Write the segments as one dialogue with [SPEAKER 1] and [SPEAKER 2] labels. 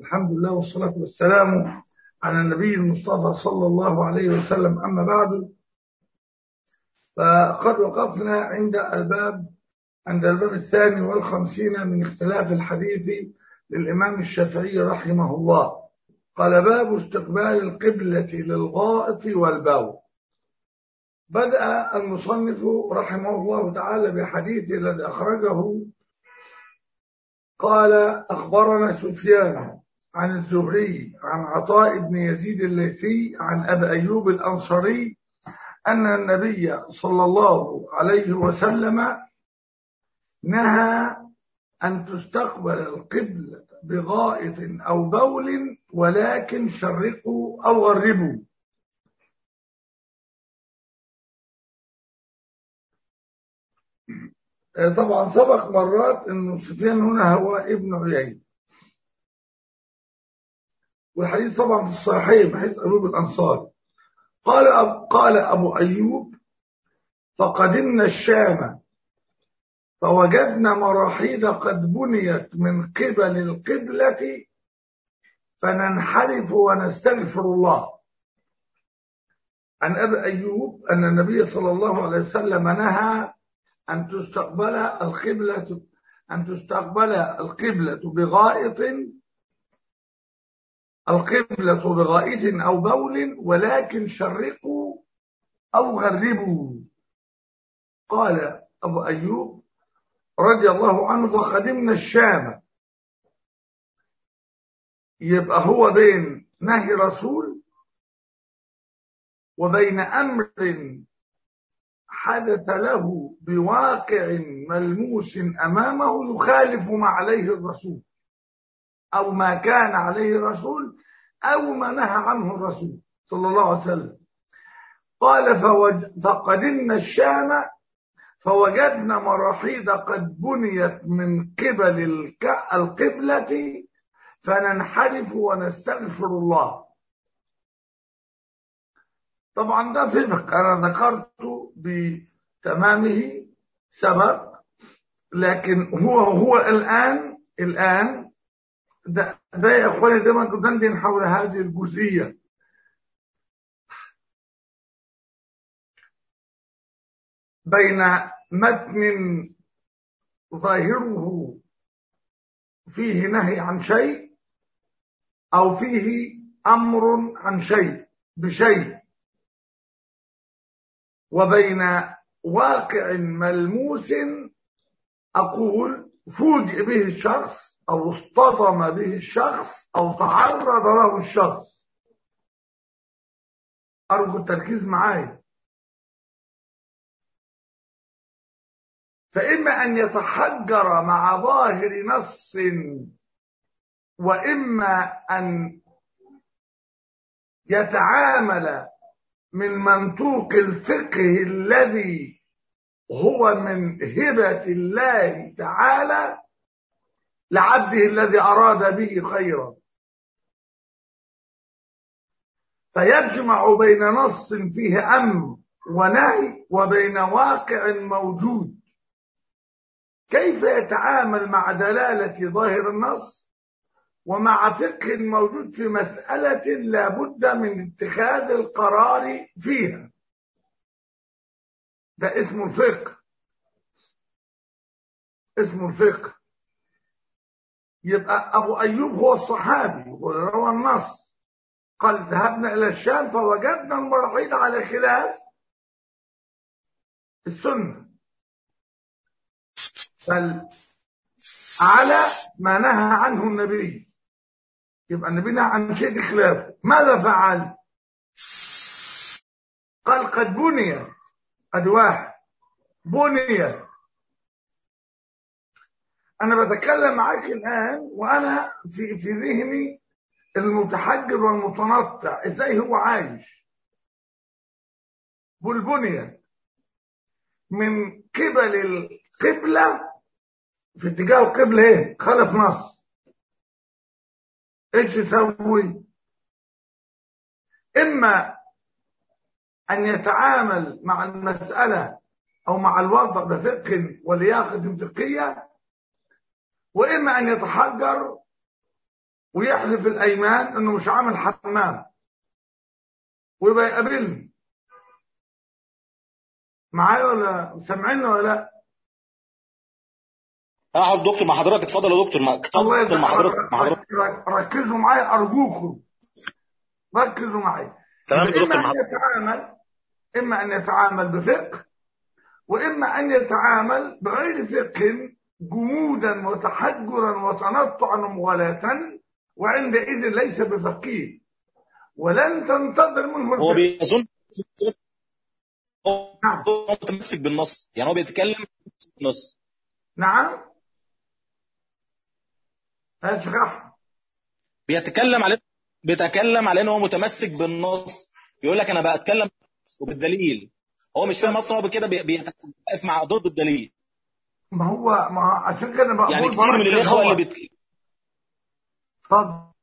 [SPEAKER 1] الحمد لله والصلاة والسلام على النبي المصطفى صلى الله عليه وسلم أما بعد فقد وقفنا عند الباب عند الباب الثاني والخمسين من اختلاف الحديث للإمام الشافعي رحمه الله قال باب استقبال القبلة للغائط والبول بدأ المصنف رحمه الله تعالى بحديث الذي أخرجه قال أخبرنا سفيان عن الزهري عن عطاء بن يزيد الليثي عن أبي أيوب الأنصاري أن النبي صلى الله عليه وسلم نهى أن تستقبل القبلة بغائط أو بول ولكن شرقوا أو غربوا طبعا سبق مرات أن سفيان هنا هو ابن عيين والحديث طبعا في الصحيحين من حديث أيوب الأنصاري قال أب قال أبو أيوب فقدمنا الشام فوجدنا مراحيض قد بنيت من قبل القبلة فننحرف ونستغفر الله عن أبي أيوب أن النبي صلى الله عليه وسلم نهى أن تستقبل القبلة أن تستقبل القبلة بغائط القبلة بغائط أو بول ولكن شرقوا أو غربوا قال أبو أيوب رضي الله عنه فقدمنا الشام يبقى هو بين نهي رسول وبين أمر حدث له بواقع ملموس أمامه يخالف ما عليه الرسول أو ما كان عليه الرسول أو ما نهى عنه الرسول صلى الله عليه وسلم قال فوج... فقدمنا الشام فوجدنا مراحيض قد بنيت من قبل الك... القبلة فننحرف ونستغفر الله طبعا ده فقه أنا ذكرته بتمامه سبق لكن هو هو الآن الآن ده, ده يا اخواني دايما ندندن حول هذه الجزئيه بين متن ظاهره فيه نهي عن شيء او فيه امر عن شيء بشيء وبين واقع ملموس اقول فوجئ به الشخص أو اصطدم به الشخص أو تعرض له الشخص أرجو التركيز معايا فإما أن يتحجر مع ظاهر نص وإما أن يتعامل من منطوق الفقه الذي هو من هبة الله تعالى لعبده الذي أراد به خيرا فيجمع بين نص فيه أمر ونهي وبين واقع موجود كيف يتعامل مع دلالة ظاهر النص ومع فقه موجود في مسألة لا بد من اتخاذ القرار فيها ده اسمه الفقه اسمه الفقه يبقى أبو أيوب هو الصحابي روى النص قال ذهبنا إلى الشام فوجدنا المراحيض على خلاف السنة بل على ما نهى عنه النبي يبقى النبي نهى عن شيء خلافه ماذا فعل قال قد بني ادي واحد بني انا بتكلم معاك الان وانا في في ذهني المتحجر والمتنطع ازاي هو عايش بلبنية من قبل القبلة في اتجاه القبلة ايه خلف نص ايش يسوي اما ان يتعامل مع المسألة او مع الوضع بفقه ولياقة فقهية وإما أن يتحجر ويحلف الايمان انه مش عامل حمام ويبقى يقابلني معايا ولا سامعيني ولا لا؟
[SPEAKER 2] اه دكتور مع حضرتك اتفضل يا دكتور مع اتفضل مع حضرتك مع حضرتك
[SPEAKER 1] ركزوا معايا ارجوكم ركزوا معايا
[SPEAKER 2] تمام يا دكتور
[SPEAKER 1] اما
[SPEAKER 2] مع
[SPEAKER 1] ان يتعامل اما ان يتعامل بفقه واما ان يتعامل بغير فقه جمودا وتحجرا وتنطعا ومغالاة وعندئذ ليس بفقيه ولن تنتظر منه
[SPEAKER 2] هو
[SPEAKER 1] الفقه
[SPEAKER 2] بيظن
[SPEAKER 1] نعم
[SPEAKER 2] هو متمسك بالنص يعني هو بيتكلم بالنص
[SPEAKER 1] نعم يا شيخ احمد
[SPEAKER 2] بيتكلم على بيتكلم على ان هو متمسك بالنص يقول لك انا بتكلم وبالدليل هو مش فاهم اصلا هو كده بي- بيتوقف مع ضد الدليل
[SPEAKER 1] ما هو ما هو عشان كده بقول
[SPEAKER 2] يعني كتير من
[SPEAKER 1] بركز
[SPEAKER 2] الاخوه
[SPEAKER 1] هو.
[SPEAKER 2] اللي بت...
[SPEAKER 1] اتفضل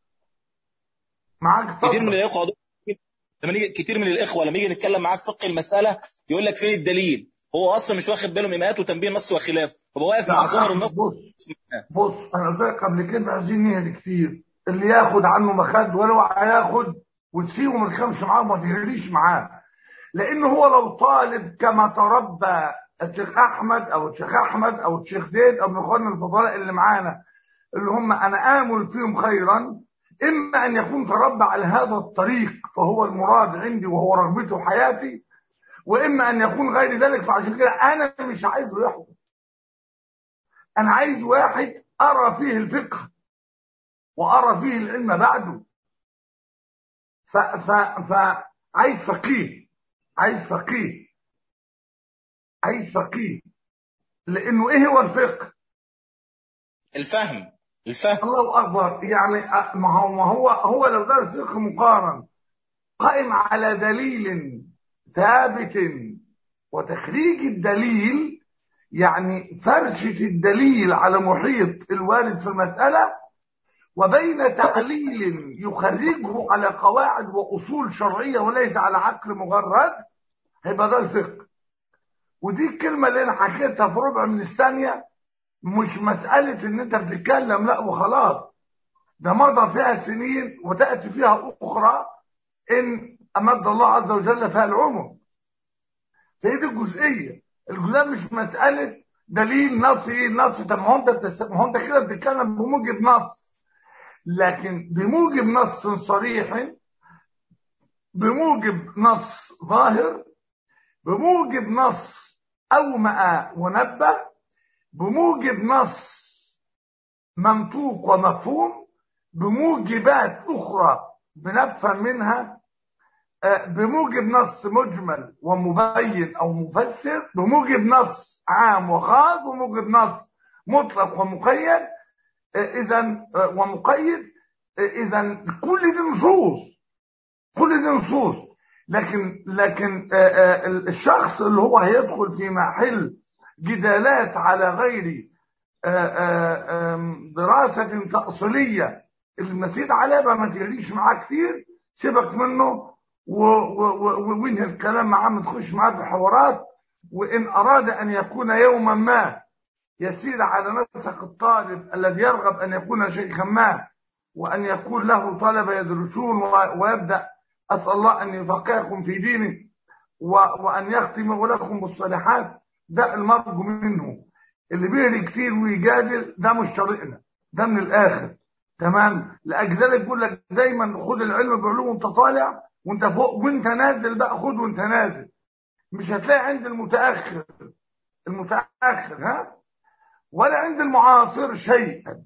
[SPEAKER 1] معاك
[SPEAKER 2] كتير من
[SPEAKER 1] اتفضل
[SPEAKER 2] الاخوه لما نيجي كتير من الاخوه لما يجي نتكلم معاه في فقه المساله يقول لك فين الدليل هو اصلا مش واخد باله من ايمانات وتنبيه النص وخلافه هو واقف مع ظاهر النص
[SPEAKER 1] بص بص انا قلت لك قبل كده عايزين نهدي كتير اللي ياخد عنه ما خد ولو هياخد وتسيبه ما تخافش معاه وما تهريش معاه لان هو لو طالب كما تربى الشيخ احمد او الشيخ احمد او الشيخ زيد او من اخواننا الفضلاء اللي معانا اللي هم انا امل فيهم خيرا اما ان يكون تربى على هذا الطريق فهو المراد عندي وهو رغبته حياتي واما ان يكون غير ذلك فعشان كده انا مش عايزه يحكم انا عايز واحد ارى فيه الفقه وارى فيه العلم بعده ف ف ف عايز فقيه عايز فقيه عايز فقيه لانه ايه هو الفقه
[SPEAKER 2] الفهم الفهم
[SPEAKER 1] الله اكبر يعني أ- ما هو ما هو هو لو درس فقه مقارن قائم على دليل ثابت وتخريج الدليل يعني فرشة الدليل على محيط الوارد في المسألة وبين تعليل يخرجه على قواعد وأصول شرعية وليس على عقل مجرد هيبقى ده الفقه ودي الكلمة اللي أنا حكيتها في ربع من الثانية مش مسألة إن أنت بتتكلم لا وخلاص ده مضى فيها سنين وتأتي فيها أخرى إن أمد الله عز وجل فيها العمر فهي دي الجزئية الجزئية مش مسألة دليل نص إيه نص طب ما هو أنت بتست... ما هو أنت كده بتتكلم بموجب نص لكن بموجب نص صريح بموجب نص ظاهر بموجب نص أومأ ونبه بموجب نص منطوق ومفهوم بموجبات أخرى بنفهم منها آه، بموجب نص مجمل ومبين أو مفسر بموجب نص عام وخاص بموجب نص مطلق ومقيد إذا ومقيد إذا كل دي نصوص كل دي نصوص لكن لكن آه، آه، الشخص اللي هو هيدخل في محل جدالات على غير آه، آه، آم، دراسة تأصيلية المسيد عليها بقى ما تجريش معاه كتير سيبك منه و- و- و- وانهي الكلام معاه ما تخش معاه في حوارات وإن أراد أن يكون يوما ما يسير على نسق الطالب الذي يرغب أن يكون شيخا ما وأن يكون له طلبة يدرسون و- ويبدأ أسأل الله أن يفقهكم في دينه و- وأن يختم لكم بالصالحات ده المرجو منه اللي بيهري كتير ويجادل ده مش طريقنا ده من الآخر تمام لأجل ذلك بيقول لك دايما خد العلم بعلوم وانت طالع وانت فوق وانت نازل بقى خد وانت نازل مش هتلاقي عند المتأخر المتأخر ها ولا عند المعاصر شيئا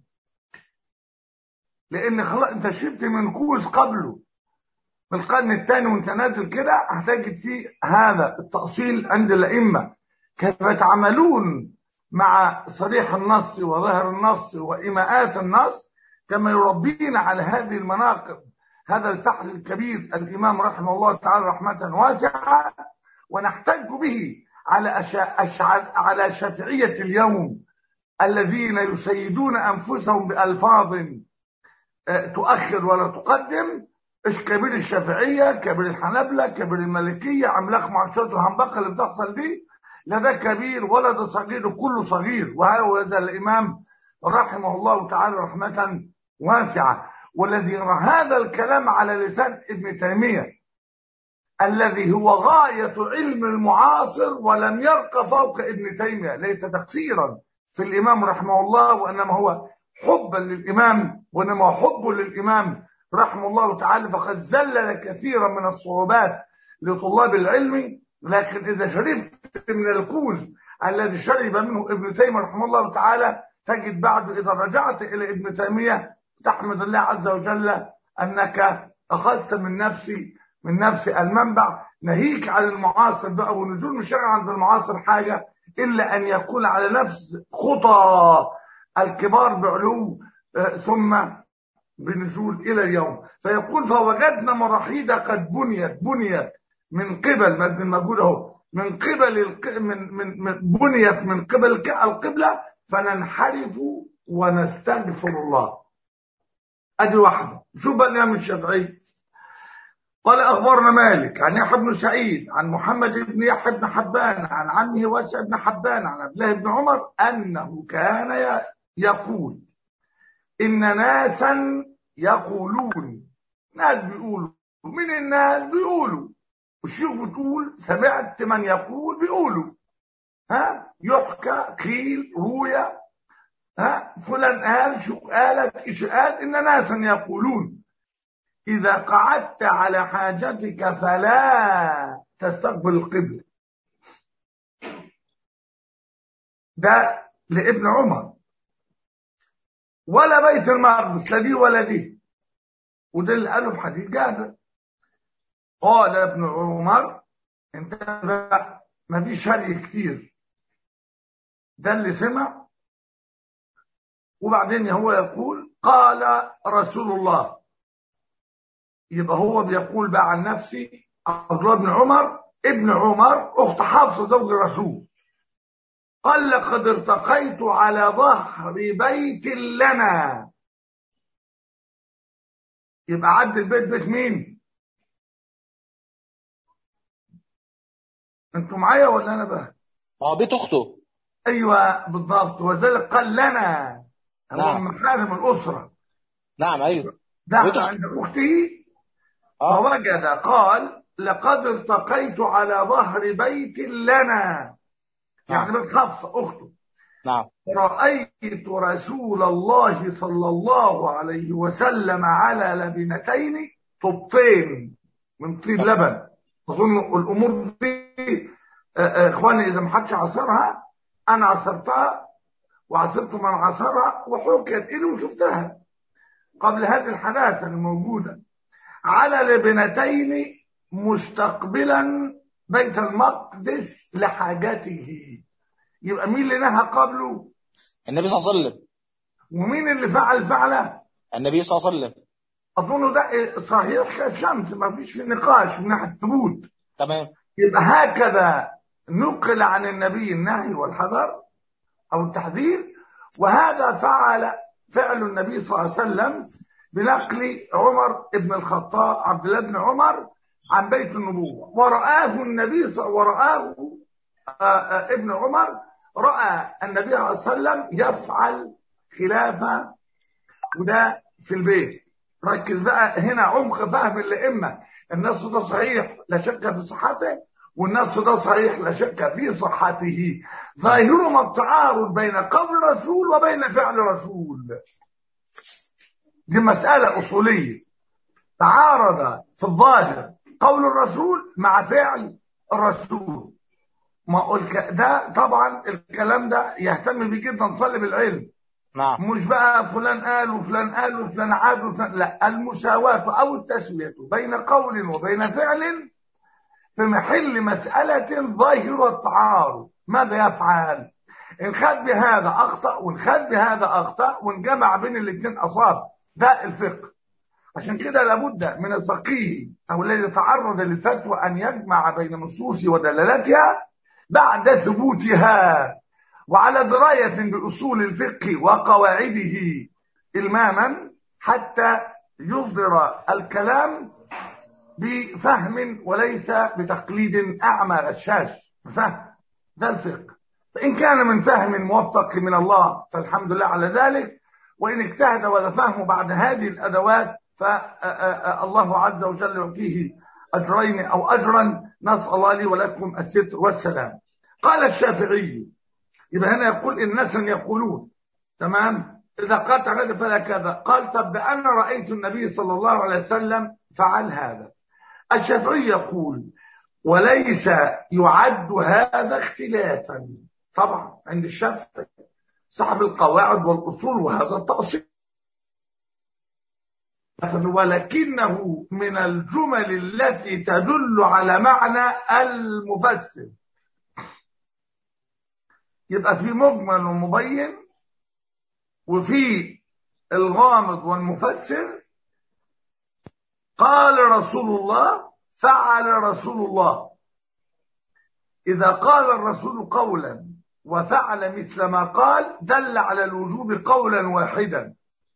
[SPEAKER 1] لان خلاص انت شربت من كوز قبله من القرن الثاني وانت نازل كده هتجد فيه هذا التأصيل عند الأئمة كيف يتعاملون مع صريح النص وظاهر النص وإيماءات النص كما يربينا على هذه المناقب هذا الفحل الكبير الإمام رحمه الله تعالى رحمة واسعة ونحتج به على أشا... أشع... على شافعية اليوم الذين يسيدون أنفسهم بألفاظ آه، تؤخر ولا تقدم ايش كبير الشافعية كبير الحنابلة كبير المالكية عملاق معشرة الهنبقة اللي بتحصل دي لا ده كبير ولا ده صغير كله صغير وهذا الإمام رحمه الله تعالى رحمة واسعة والذي يرى هذا الكلام على لسان ابن تيمية الذي هو غاية علم المعاصر ولم يرق فوق ابن تيمية ليس تقصيرا في الإمام رحمه الله وإنما هو حبا للإمام وإنما هو حب للإمام رحمه الله تعالى فقد زلل كثيرا من الصعوبات لطلاب العلم لكن إذا شربت من الكوز الذي شرب منه ابن تيمية رحمه الله تعالى تجد بعد إذا رجعت إلى ابن تيمية تحمد الله عز وجل أنك أخذت من نفسي من نفس المنبع ناهيك عن المعاصر بقى ونزول مش عند المعاصر حاجة إلا أن يكون على نفس خطى الكبار بعلو ثم بنزول إلى اليوم فيقول فوجدنا مراحيض قد بنيت بنيت من قبل من موجود اهو من قبل الق... من من من بنيت من قبل القبلة فننحرف ونستغفر الله ادي واحدة شوف بقى الامام الشافعي قال اخبرنا مالك عن يحيى بن سعيد عن محمد بن يحيى بن حبان عن عمه واسع بن حبان عن عبد الله بن عمر انه كان يقول ان ناسا يقولون ناس بيقولوا من الناس بيقولوا والشيخ بتقول سمعت من يقول بيقولوا ها يحكى قيل روية ها فلان قال شو قالت ايش قال ان ناسا يقولون اذا قعدت على حاجتك فلا تستقبل القبلة ده لابن عمر ولا بيت المقدس لا دي ولا دي وده اللي قاله في حديث جابر قال ابن عمر انت بقى ما فيش هري كتير ده اللي سمع وبعدين هو يقول قال رسول الله يبقى هو بيقول بقى عن نفسي عبد الله بن عمر ابن عمر اخت حفصه زوج الرسول قال لقد ارتقيت على ظهر بيت لنا يبقى عد البيت بيت مين انتوا معايا ولا انا بقى
[SPEAKER 2] اه بيت اخته
[SPEAKER 1] ايوه بالضبط وذلك قال لنا هو
[SPEAKER 2] نعم.
[SPEAKER 1] من محارم الاسره
[SPEAKER 2] نعم ايوه
[SPEAKER 1] ده
[SPEAKER 2] بيت
[SPEAKER 1] عند اخته اه.
[SPEAKER 2] اه
[SPEAKER 1] فوجد قال لقد ارتقيت على ظهر بيت لنا يعني
[SPEAKER 2] نعم.
[SPEAKER 1] من حفصه اخته
[SPEAKER 2] نعم
[SPEAKER 1] رأيت رسول الله صلى الله عليه وسلم على لبنتين طبطين من طيب لبن أظن الأمور دي آه، آه، إخواني إذا ما حدش عصرها أنا عصرتها وعصرت من عصرها وحكيت إلي وشفتها قبل هذه الحداثة الموجودة على لبنتين مستقبلا بيت المقدس لحاجته يبقى مين اللي نهى قبله
[SPEAKER 2] النبي صلى الله عليه وسلم
[SPEAKER 1] ومين اللي فعل فعله
[SPEAKER 2] النبي صلى الله عليه وسلم
[SPEAKER 1] اظن ده صحيح كالشمس ما فيش في نقاش من ناحيه الثبوت
[SPEAKER 2] تمام
[SPEAKER 1] يبقى هكذا نقل عن النبي النهي والحذر او التحذير وهذا فعل فعل النبي صلى الله عليه وسلم بنقل عمر بن الخطاب عبد الله بن عمر عن بيت النبوه ورآه النبي صلى ورآه آه، آه، ابن عمر رأى النبي صلى الله عليه وسلم يفعل خلافه وده في البيت ركز بقى هنا عمق فهم الأئمة النص ده صحيح لا شك في صحته والنص ده صحيح لا شك في صحته ظاهرهما التعارض بين قول رسول وبين فعل رسول دي مسألة أصولية تعارض في الظاهر قول الرسول مع فعل الرسول ما أقول ك- ده طبعا الكلام ده يهتم بيه جدا طالب العلم
[SPEAKER 2] نعم
[SPEAKER 1] مش بقى فلان قال وفلان قال وفلان عاد وفلان لا المساواة أو التسوية بين قول وبين فعل في محل مسألة ظاهرة التعارض ماذا يفعل؟ إن خد بهذا أخطأ وإن خد بهذا أخطأ وإن جمع بين الاثنين أصاب ده الفقه عشان كده لابد من الفقيه أو الذي تعرض للفتوى أن يجمع بين نصوص ودلالاتها بعد ثبوتها وعلى دراية بأصول الفقه وقواعده إلماما حتى يصدر الكلام بفهم وليس بتقليد أعمى غشاش فهم ده الفقه فإن كان من فهم موفق من الله فالحمد لله على ذلك وإن اجتهد ولا فهمه بعد هذه الأدوات فالله عز وجل يعطيه أجرين أو أجرا نسأل الله لي ولكم الستر والسلام قال الشافعي يبقى هنا يقول الناس يقولون تمام إذا قالت هذا فلا كذا قال طب أنا رأيت النبي صلى الله عليه وسلم فعل هذا الشافعي يقول وليس يعد هذا اختلافا طبعا عند الشافعي صاحب القواعد والأصول وهذا التأصيل ولكنه من الجمل التي تدل على معنى المفسر يبقى في مجمل ومبين وفي الغامض والمفسر قال رسول الله فعل رسول الله إذا قال الرسول قولا وفعل مثل ما قال دل على الوجوب قولا واحدا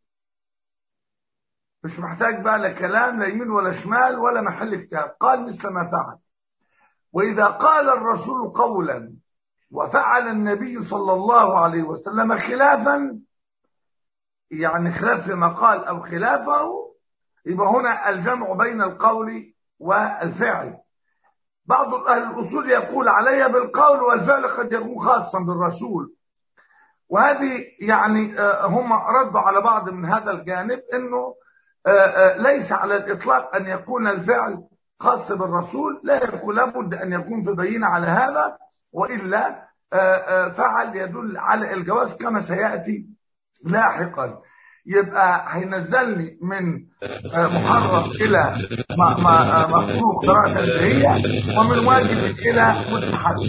[SPEAKER 1] مش محتاج بقى لا كلام لا يمين ولا شمال ولا محل كتاب قال مثل ما فعل وإذا قال الرسول قولا وفعل النبي صلى الله عليه وسلم خلافا يعني خلاف ما قال أو خلافه يبقى هنا الجمع بين القول والفعل بعض أهل الأصول يقول علي بالقول والفعل قد يكون خاصا بالرسول وهذه يعني هم ردوا على بعض من هذا الجانب انه ليس على الاطلاق ان يكون الفعل خاص بالرسول لا يكون لابد ان يكون في بينه على هذا والا فعل يدل على الجواز كما سياتي لاحقا يبقى هينزلني من محرم الى مخلوق قراءه تنزيهيه ومن واجب الى مستحب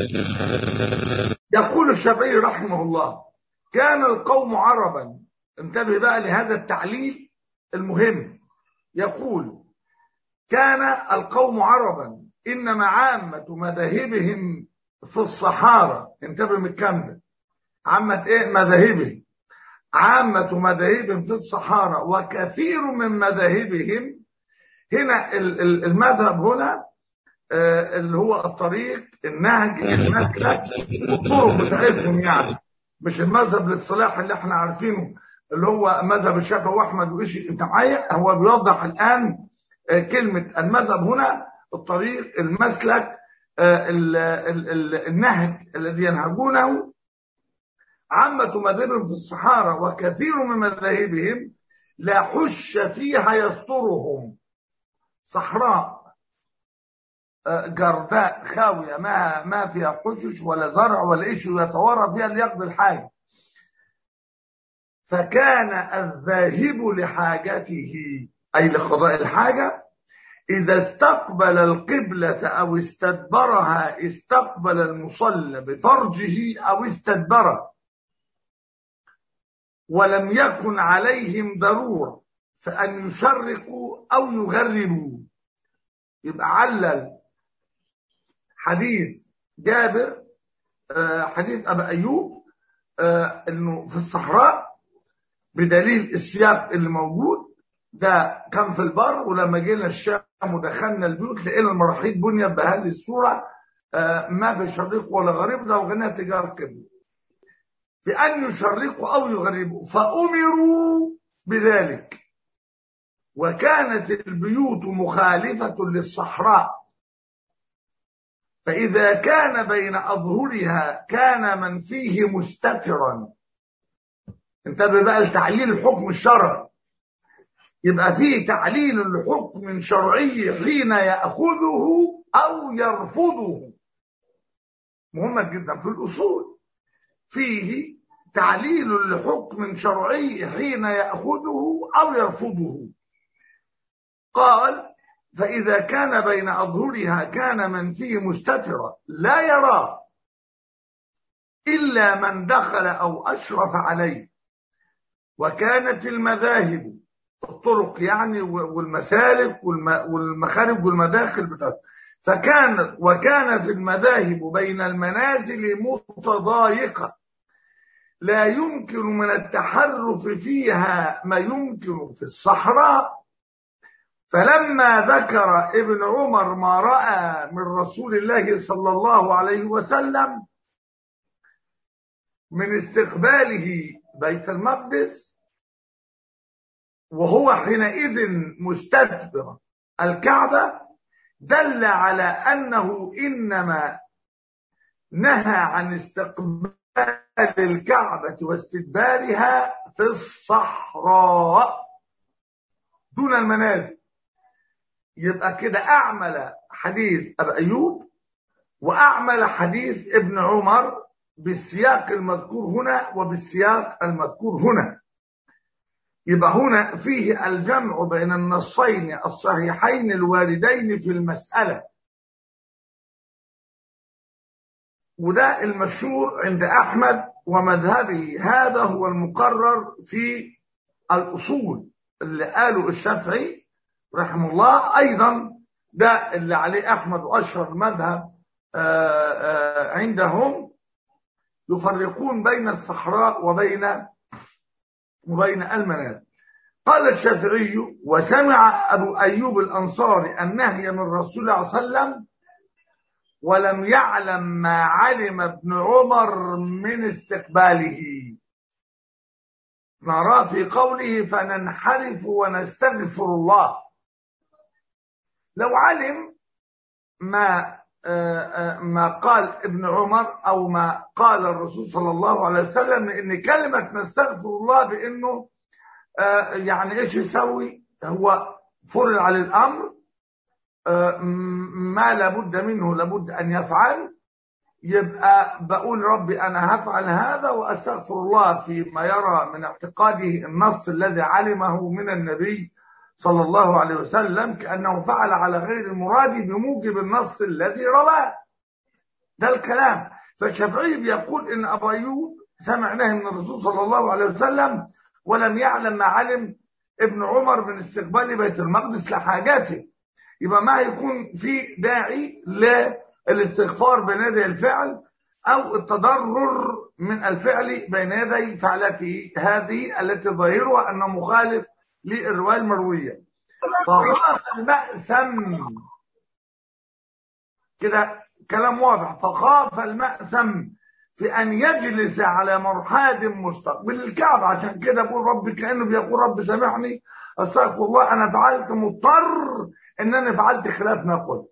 [SPEAKER 1] يقول الشافعي رحمه الله كان القوم عربا انتبه بقى لهذا التعليل المهم يقول كان القوم عربا انما عامه مذاهبهم في الصحارى انتبه من الكلام عامه ايه مذاهبهم عامة مذاهبهم في الصحارى وكثير من مذاهبهم هنا المذهب هنا اللي هو الطريق النهج المسلك والطرق بتاعتهم يعني مش المذهب للصلاح اللي احنا عارفينه اللي هو مذهب الشافعي واحمد وإيش انت معايا هو بيوضح الان كلمة المذهب هنا الطريق المسلك النهج الذي ينهجونه عامة مذاهبهم في الصحارى وكثير من مذاهبهم لا حش فيها يسترهم صحراء جرداء خاوية ما ما فيها حشش ولا زرع ولا إيش يتورى فيها ليقضي الحاجة فكان الذاهب لحاجته أي لقضاء الحاجة إذا استقبل القبلة أو استدبرها استقبل المصلى بفرجه أو استدبره ولم يكن عليهم ضرورة فأن يشرقوا أو يغربوا يبقى علل حديث جابر حديث أبا أيوب أنه في الصحراء بدليل السياق اللي موجود ده كان في البر ولما جينا الشام ودخلنا البيوت لقينا المراحيض بنيت بهذه الصورة ما في شريق ولا غريب ده وغناها تجار كبير في أن يشرقوا أو يغربوا فأمروا بذلك وكانت البيوت مخالفة للصحراء فإذا كان بين أظهرها كان من فيه مستترا انتبه بقى لتعليل الحكم الشرعي يبقى فيه تعليل لحكم شرعي حين يأخذه أو يرفضه مهمة جدا في الأصول فيه تعليل لحكم شرعي حين يأخذه أو يرفضه قال فإذا كان بين أظهرها كان من فيه مستترا لا يرى إلا من دخل أو أشرف عليه وكانت المذاهب الطرق يعني والمسالك والمخارج والمداخل بتاعته فكانت وكانت المذاهب بين المنازل متضايقة لا يمكن من التحرف فيها ما يمكن في الصحراء فلما ذكر ابن عمر ما رأى من رسول الله صلى الله عليه وسلم من استقباله بيت المقدس وهو حينئذ مستدبر الكعبة دل على أنه إنما نهى عن استقبال الكعبة واستدبارها في الصحراء دون المنازل يبقى كده أعمل حديث أبا أيوب وأعمل حديث ابن عمر بالسياق المذكور هنا وبالسياق المذكور هنا يبقى هنا فيه الجمع بين النصين الصحيحين الواردين في المسألة وده المشهور عند أحمد ومذهبه هذا هو المقرر في الأصول اللي قاله الشافعي رحمه الله أيضا ده اللي عليه أحمد وأشهر مذهب عندهم يفرقون بين الصحراء وبين وبين المنازل قال الشافعي وسمع أبو أيوب الأنصاري النهي من رسول الله صلى الله عليه وسلم ولم يعلم ما علم ابن عمر من استقباله نرى في قوله فننحرف ونستغفر الله لو علم ما ما قال ابن عمر او ما قال الرسول صلى الله عليه وسلم ان كلمه نستغفر الله بانه يعني ايش يسوي هو فرض على الامر ما لابد منه لابد ان يفعل يبقى بقول ربي انا هفعل هذا واستغفر الله فيما يرى من اعتقاده النص الذي علمه من النبي صلى الله عليه وسلم كأنه فعل على غير المراد بموجب النص الذي رواه ده الكلام فالشافعي بيقول ان ابو ايوب سمع نهي من الرسول صلى الله عليه وسلم ولم يعلم ما علم ابن عمر من استقبال بيت المقدس لحاجاته يبقى ما يكون في داعي للاستغفار بين يدي الفعل او التضرر من الفعل بين يدي فعلته هذه التي ظاهرها انه مخالف للرواية المروية فخاف المأثم كده كلام واضح فخاف المأثم في أن يجلس على مرحاد مستقبل الكعبة عشان كده بقول ربي كأنه بيقول رب سامحني استغفر الله أنا فعلت مضطر إن أنا فعلت خلاف ما قلت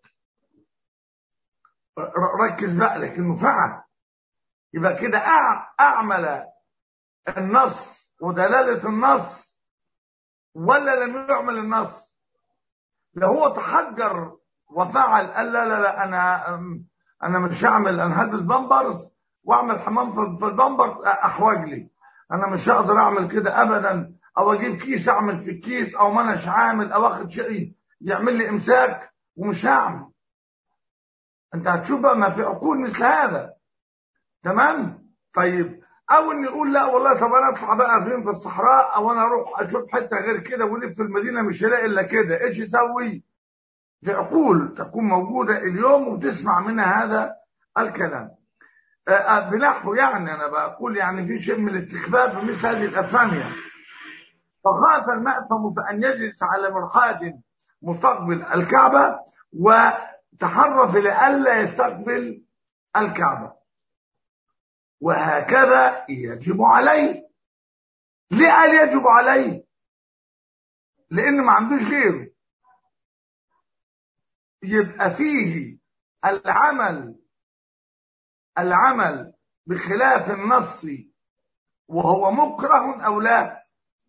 [SPEAKER 1] ركز بقى لكنه فعل يبقى كده أعمل النص ودلالة النص ولا لم يعمل النص لو هو تحجر وفعل قال لا لا لا انا انا مش هعمل انا هلبس بامبرز واعمل حمام في البامبر احواج لي انا مش هقدر اعمل كده ابدا او اجيب كيس اعمل في الكيس او ما اناش عامل او اخد شيء يعمل لي امساك ومش هعمل انت هتشوف بقى ما في عقول مثل هذا تمام طيب او ان يقول لا والله طب انا اطلع بقى فين في الصحراء او انا اروح اشوف حته غير كده ونلف في المدينه مش هلاقي الا كده ايش يسوي دي عقول تكون موجوده اليوم وتسمع منها هذا الكلام بنحو يعني انا بقول يعني في شيء من الاستخفاف بمثل هذه الافهام فخاف المأثم فان يجلس على مرحاد مستقبل الكعبه وتحرف لئلا يستقبل الكعبه وهكذا يجب عليه ليه قال يجب عليه لان ما عندوش غيره يبقى فيه العمل العمل بخلاف النص وهو مكره او لا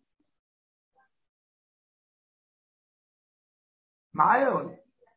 [SPEAKER 1] معايا ولا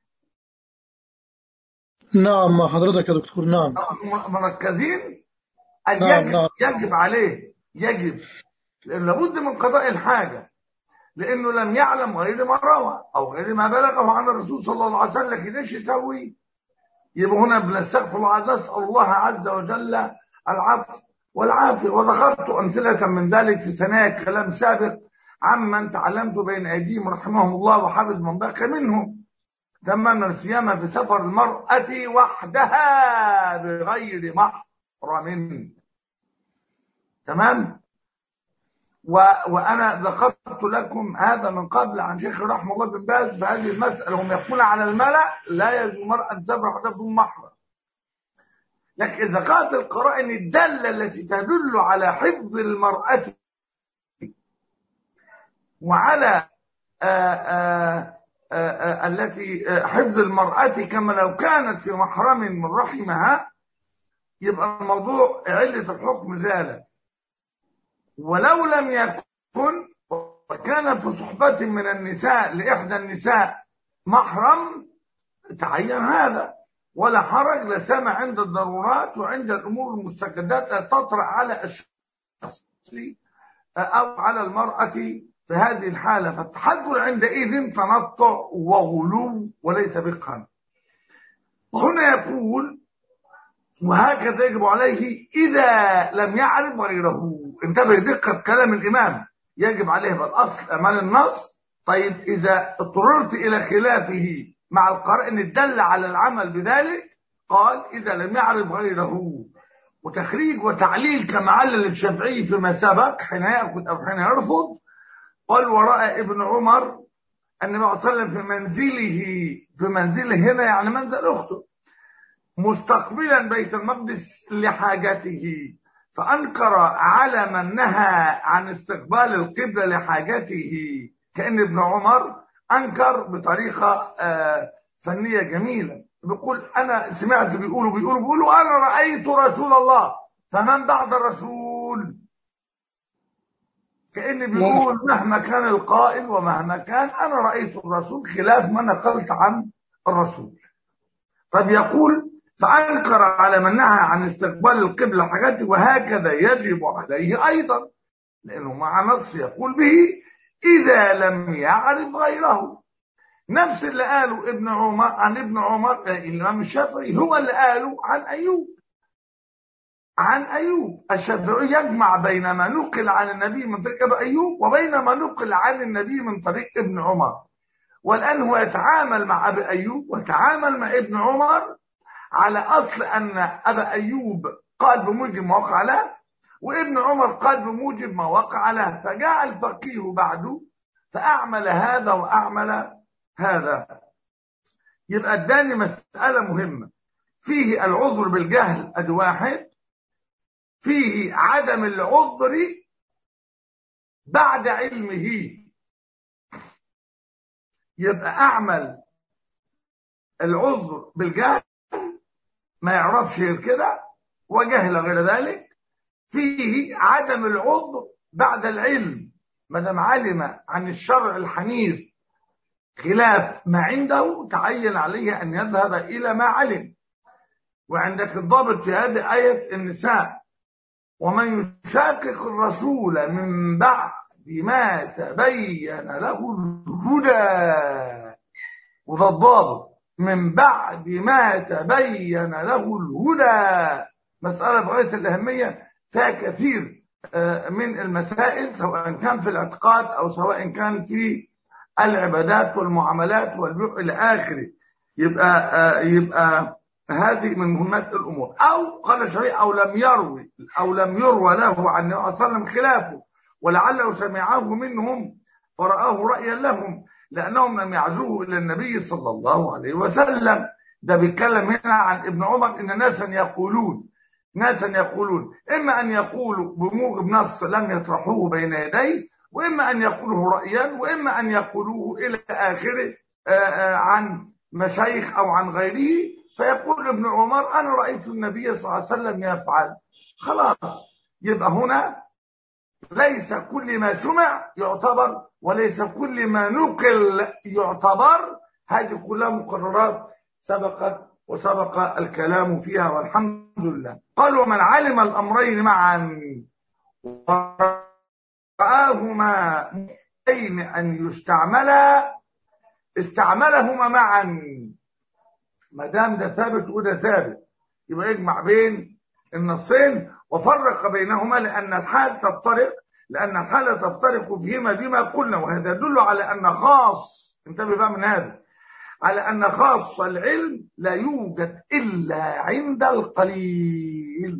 [SPEAKER 3] نعم مع حضرتك يا دكتور نعم
[SPEAKER 1] مركزين أن
[SPEAKER 3] نعم،
[SPEAKER 1] يجب,
[SPEAKER 3] نعم.
[SPEAKER 1] يجب عليه يجب لأن لابد من قضاء الحاجة لأنه لم يعلم غير ما روى أو غير ما بلغه عن الرسول صلى الله عليه وسلم لكن إيش يسوي؟ يبقى هنا بنستغفر الله نسأل الله عز وجل العفو والعافية وذكرت أمثلة من ذلك في ثنايا كلام سابق عمن تعلمت بين أيديهم رحمهم الله وحفظ من بقي منهم تمنى الصيام في سفر المرأة وحدها بغير محرم تمام و... وأنا ذكرت لكم هذا من قبل عن شيخ رحمه الله بن باز في هذه المسألة هم يقولون على الملأ لا يجوز المرأة أن تسافر وحدها بدون محرم لكن إذا كانت القرائن الدالة التي تدل على حفظ المرأة وعلى آآ آآ آآ التي آه، حفظ المرأة كما لو كانت في محرم من رحمها يبقى الموضوع علة الحكم زالت ولو لم يكن وكان في صحبة من النساء لإحدى النساء محرم تعين هذا ولا حرج لا سمع عند الضرورات وعند الأمور المستجدات لا تطرأ على الشخص أو على المرأة في هذه الحالة فالتحجر عندئذ تنطع وغلو وليس بقها وهنا يقول وهكذا يجب عليه إذا لم يعرف غيره انتبه دقة كلام الإمام يجب عليه بالأصل أمام النص طيب إذا اضطررت إلى خلافه مع القرائن الدل على العمل بذلك قال إذا لم يعرف غيره وتخريج وتعليل كما علل الشافعي فيما سبق حين يأخذ أو حين يرفض قال ورأى ابن عمر النبي صلى الله عليه وسلم في منزله في منزله هنا يعني منزل أخته مستقبلا بيت المقدس لحاجته فأنكر على من نهى عن استقبال القبلة لحاجته كأن ابن عمر أنكر بطريقة آه، فنية جميلة بيقول أنا سمعت بيقولوا بيقولوا بيقولوا أنا رأيت رسول الله فمن بعد الرسول كأن بيقول مهما كان القائل ومهما كان أنا رأيت الرسول خلاف ما نقلت عن الرسول طب يقول فأنكر على من نهى عن استقبال القبلة حاجات وهكذا يجب عليه أيضا لأنه مع نص يقول به إذا لم يعرف غيره نفس اللي قاله ابن عمر عن ابن عمر آه، الإمام الشافعي هو اللي قاله عن أيوب عن أيوب الشافعي يجمع بين ما نقل عن النبي من طريق أبي أيوب وبين ما نقل عن النبي من طريق ابن عمر والآن هو يتعامل مع أبي أيوب ويتعامل مع ابن عمر على أصل أن أبا أيوب قال بموجب ما وقع له وابن عمر قال بموجب ما وقع له فجاء الفقيه بعده فأعمل هذا وأعمل هذا يبقى اداني مسألة مهمة فيه العذر بالجهل أدي واحد فيه عدم العذر بعد علمه يبقى أعمل العذر بالجهل ما يعرفش غير كده وجهل غير ذلك فيه عدم العذر بعد العلم ما دام علم عن الشرع الحنيف خلاف ما عنده تعين عليه ان يذهب الى ما علم وعندك الضابط في هذه ايه النساء ومن يشاقق الرسول من بعد ما تبين له الهدى وده الضابط من بعد ما تبين له الهدى مسألة في غاية الأهمية فيها كثير آه، من المسائل سواء كان في الاعتقاد أو سواء كان في العبادات والمعاملات والبيع إلى آخره يبقى آه، يبقى هذه من مهمات الأمور أو قال الشريع أو لم يروي أو لم يروى له عن النبي صلى الله عليه وسلم خلافه ولعله سمعه منهم فرآه رأيا لهم لأنهم لم يعزوه إلى النبي صلى الله عليه وسلم ده بيتكلم هنا عن ابن عمر إن ناسا يقولون ناسا يقولون إما أن يقولوا بموجب نص لم يطرحوه بين يديه وإما أن يقولوه رأيا وإما أن يقولوه إلى آخره آه، آه، عن مشايخ أو عن غيره فيقول ابن عمر أنا رأيت النبي صلى الله عليه وسلم يفعل خلاص يبقى هنا ليس كل ما سمع يعتبر وليس كل ما نقل يعتبر هذه كلها مقررات سبقت وسبق الكلام فيها والحمد لله قال ومن علم الأمرين معا ورآهما بين أن يستعملا استعملهما معا ما دام ده ثابت وده ثابت يبقى يجمع بين النصين وفرق بينهما لأن الحال تفترق لأن الحال تفترق فيهما بما قلنا وهذا يدل على أن خاص انتبه بقى من هذا على أن خاص العلم لا يوجد إلا عند القليل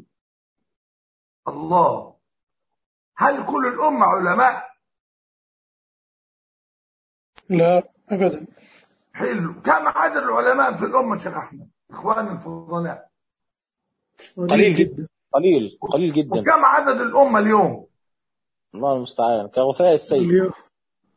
[SPEAKER 1] الله هل كل الأمة علماء
[SPEAKER 3] لا أبدا
[SPEAKER 1] حلو كم عدد العلماء في الأمة شيخ أحمد إخواني الفضلاء
[SPEAKER 2] قليل جدا قليل قليل جدا
[SPEAKER 1] وكم عدد الأمة اليوم
[SPEAKER 2] الله المستعان كغثاء السيل
[SPEAKER 3] اليوم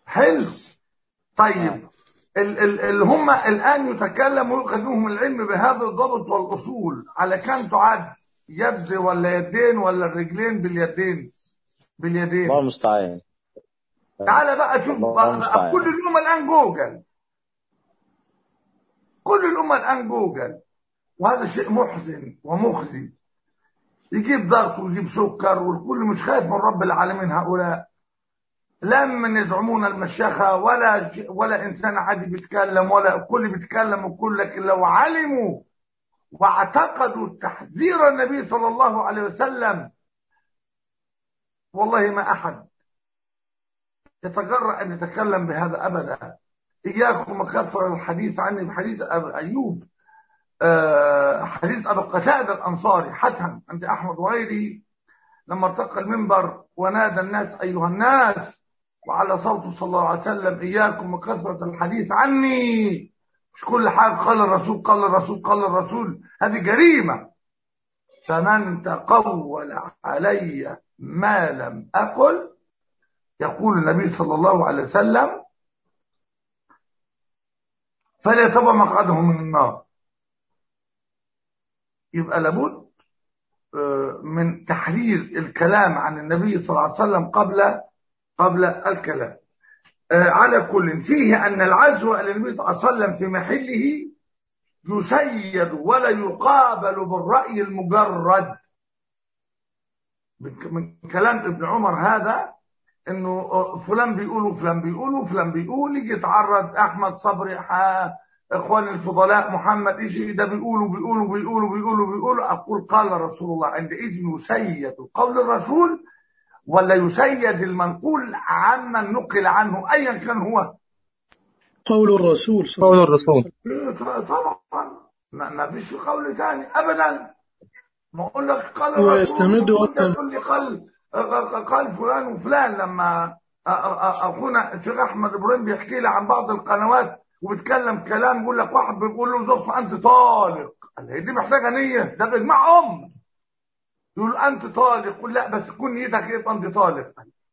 [SPEAKER 1] حلو طيب ال- ال- اللي هم الآن يتكلموا ويؤخذوهم العلم بهذا الضبط والأصول على كم تعد يد ولا يدين ولا الرجلين باليدين باليدين
[SPEAKER 2] الله المستعان
[SPEAKER 1] تعالى بقى شوف
[SPEAKER 2] الله
[SPEAKER 1] بقى
[SPEAKER 2] المستعان.
[SPEAKER 1] كل الأمة الآن جوجل كل الأمة الآن جوجل وهذا شيء محزن ومخزي يجيب ضغط ويجيب سكر والكل مش خايف من رب العالمين هؤلاء لا من يزعمون المشيخة ولا ج- ولا إنسان عادي بيتكلم ولا الكل بيتكلم والكل لكن لو علموا واعتقدوا تحذير النبي صلى الله عليه وسلم والله ما أحد يتجرأ أن يتكلم بهذا أبدا إياكم وكثر الحديث عني بحديث أبي أيوب آه، حديث أبي قتادة الأنصاري حسن عند أحمد وغيره لما ارتقى المنبر ونادى الناس أيها الناس وعلى صوته صلى الله عليه وسلم إياكم وكثرة الحديث عني مش كل حاجة قال الرسول قال الرسول قال الرسول هذه جريمة فمن تقول علي ما لم أقل يقول النبي صلى الله عليه وسلم فليتبع مقعده من النار يبقى لابد آه، من تحرير الكلام عن النبي صلى الله عليه وسلم قبل قبل الكلام آه، على كل فيه أن العزو إلى النبي صلى الله عليه وسلم في محله يسيد ولا يقابل بالرأي المجرد من من كلام ابن عمر هذا انه فلان بيقول وفلان بيقول وفلان بيقول يجي يتعرض احمد صبري ح- اخوان الفضلاء محمد يجي ده بيقولوا بيقولوا بيقولوا بيقولوا بيقولوا اقول قال رسول الله عندئذ يسيد قول الرسول ولا يسيد المنقول عمن نقل عنه ايا كان هو
[SPEAKER 3] قول الرسول صلى
[SPEAKER 4] قول
[SPEAKER 3] الله
[SPEAKER 4] الرسول
[SPEAKER 1] إيه، طبعا ما, ما فيش قول تاني ابدا ما اقول لك قال
[SPEAKER 3] هو
[SPEAKER 1] الرسول
[SPEAKER 3] يستمد
[SPEAKER 1] وأنت
[SPEAKER 3] أصلاً.
[SPEAKER 1] تقول لي قال قال فلان وفلان لما أ- أ- اخونا الشيخ احمد ابراهيم بيحكي لي عن بعض القنوات وبيتكلم كلام يقول لك واحد بيقول له زوجته انت طالق قال هي دي محتاجه نيه ده باجماع ام يقول انت طالق يقول لا بس كون نيتك ايه انت طالق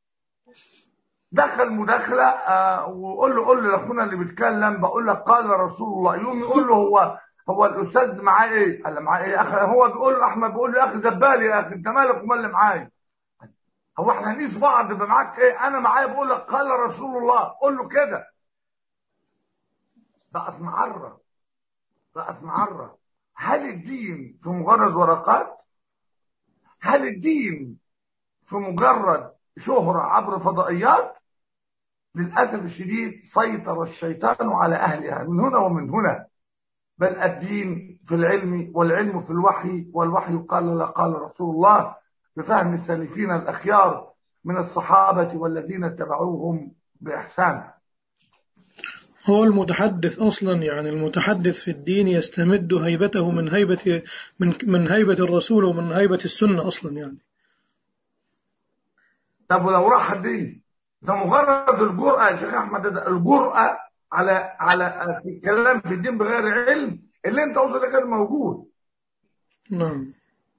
[SPEAKER 1] دخل مداخله آه وقول له قول له لاخونا اللي بيتكلم بقول لك قال رسول الله يقوم يقول له هو هو الاستاذ معاه ايه؟ قال له معاه ايه يا اخي هو بيقول له احمد بيقول له يا اخي زبالي يا اخي انت مالك ومال اللي معايا؟ هو احنا هنقيس بعض يبقى معاك ايه؟ انا معايا بقول لك قال رسول الله قول له كده بقت معره بقت معره هل الدين في مجرد ورقات؟ هل الدين في مجرد شهرة عبر فضائيات؟ للأسف الشديد سيطر الشيطان على أهلها من هنا ومن هنا بل الدين في العلم والعلم في الوحي والوحي قال لا قال رسول الله بفهم السالفين الأخيار من الصحابة والذين اتبعوهم بإحسان
[SPEAKER 3] هو المتحدث أصلا يعني المتحدث في الدين يستمد هيبته من هيبة من من هيبة الرسول ومن هيبة السنة أصلا يعني
[SPEAKER 1] طب ولو راح الدين ده مجرد الجرأة يا شيخ أحمد ده الجرأة على على في الكلام في الدين بغير علم اللي أنت قلته ده غير موجود
[SPEAKER 3] نعم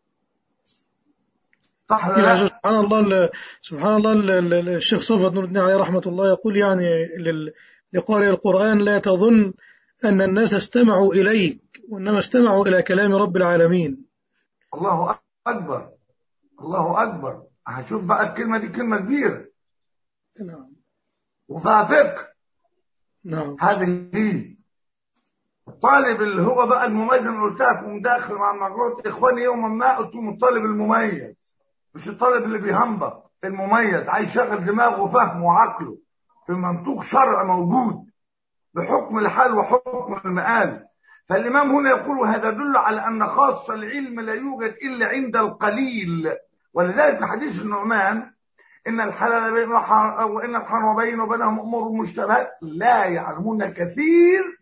[SPEAKER 1] صح ولا
[SPEAKER 3] يعني
[SPEAKER 1] لا؟
[SPEAKER 3] سبحان الله ال- سبحان الله ال- ال- الشيخ صفوت نور الدين عليه رحمة الله يقول يعني لل- لقارئ القرآن لا تظن أن الناس استمعوا إليك وإنما استمعوا إلى كلام رب العالمين
[SPEAKER 1] الله أكبر الله أكبر هشوف بقى الكلمة دي كلمة كبيرة
[SPEAKER 3] نعم
[SPEAKER 1] وفيها فقه
[SPEAKER 3] نعم
[SPEAKER 1] هذه هي الطالب اللي هو بقى المميز اللي قلتها في مداخل مع مجموعة إخواني يوما ما قلت لهم الطالب المميز مش الطالب اللي بيهنبط المميز عايز يشغل دماغه وفهمه وعقله في منطوق شرع موجود بحكم الحال وحكم المآل فالإمام هنا يقول هذا يدل على أن خاص العلم لا يوجد إلا عند القليل ولذلك في حديث النعمان إن الحلال بين وح- وإن الحرام بين وبينهم أمور مشتبهات لا يعلمون كثير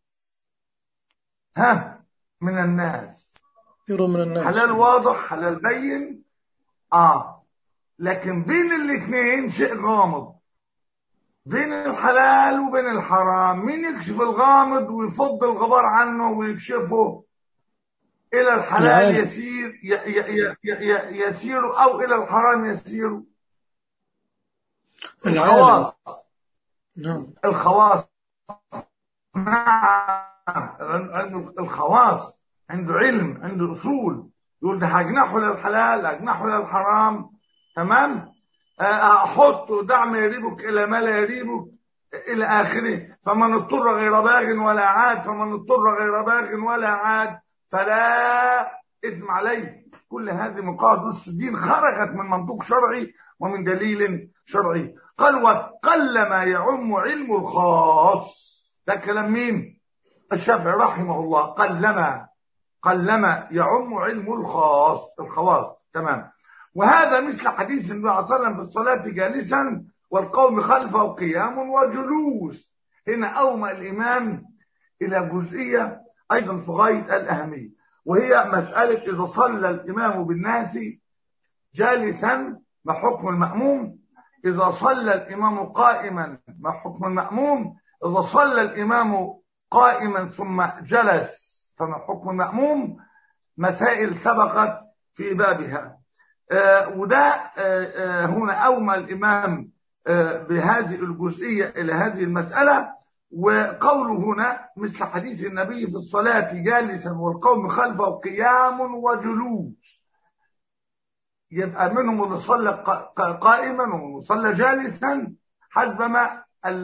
[SPEAKER 1] ها من الناس
[SPEAKER 3] كثير من الناس
[SPEAKER 1] حلال واضح حلال بين اه لكن بين الاثنين شيء غامض بين الحلال وبين الحرام مين يكشف الغامض ويفض الغبار عنه ويكشفه الى الحلال
[SPEAKER 3] العالم.
[SPEAKER 1] يسير ي ي ي ي يسير او الى الحرام يسير
[SPEAKER 3] العالم
[SPEAKER 1] الخواص
[SPEAKER 3] نعم
[SPEAKER 1] الخواص نعم عنده الخواص عنده علم عنده اصول يقول ده هجنحه للحلال اجنحه للحرام تمام آه، احطه دع ما يريبك الى ما لا يريبك الى اخره فمن اضطر غير باغ ولا عاد فمن اضطر غير باغ ولا عاد فلا اثم عليه كل هذه مقاعد نص الدين خرجت من منطوق شرعي ومن دليل شرعي قال وقل ما يعم علم الخاص ده كلام مين الشافعي رحمه الله قلما قلما يعم علم الخاص الخواص تمام وهذا مثل حديث النبي صلى الله عليه وسلم في الصلاة جالسا والقوم خلفه قيام وجلوس هنا أومى الإمام إلى جزئية أيضا في غاية الأهمية وهي مسألة إذا صلى الإمام بالناس جالسا ما حكم المأموم إذا صلى الإمام قائما ما حكم المأموم إذا صلى الإمام قائما ثم جلس فما حكم المأموم مسائل سبقت في بابها آه وده آه آه هنا أومى الإمام بهذه الجزئية إلى هذه المسألة وقوله هنا مثل حديث النبي في الصلاة جالسا والقوم خلفه قيام وجلوس يبقى منهم اللي صلى قائما واللي صلى جالسا حسب ما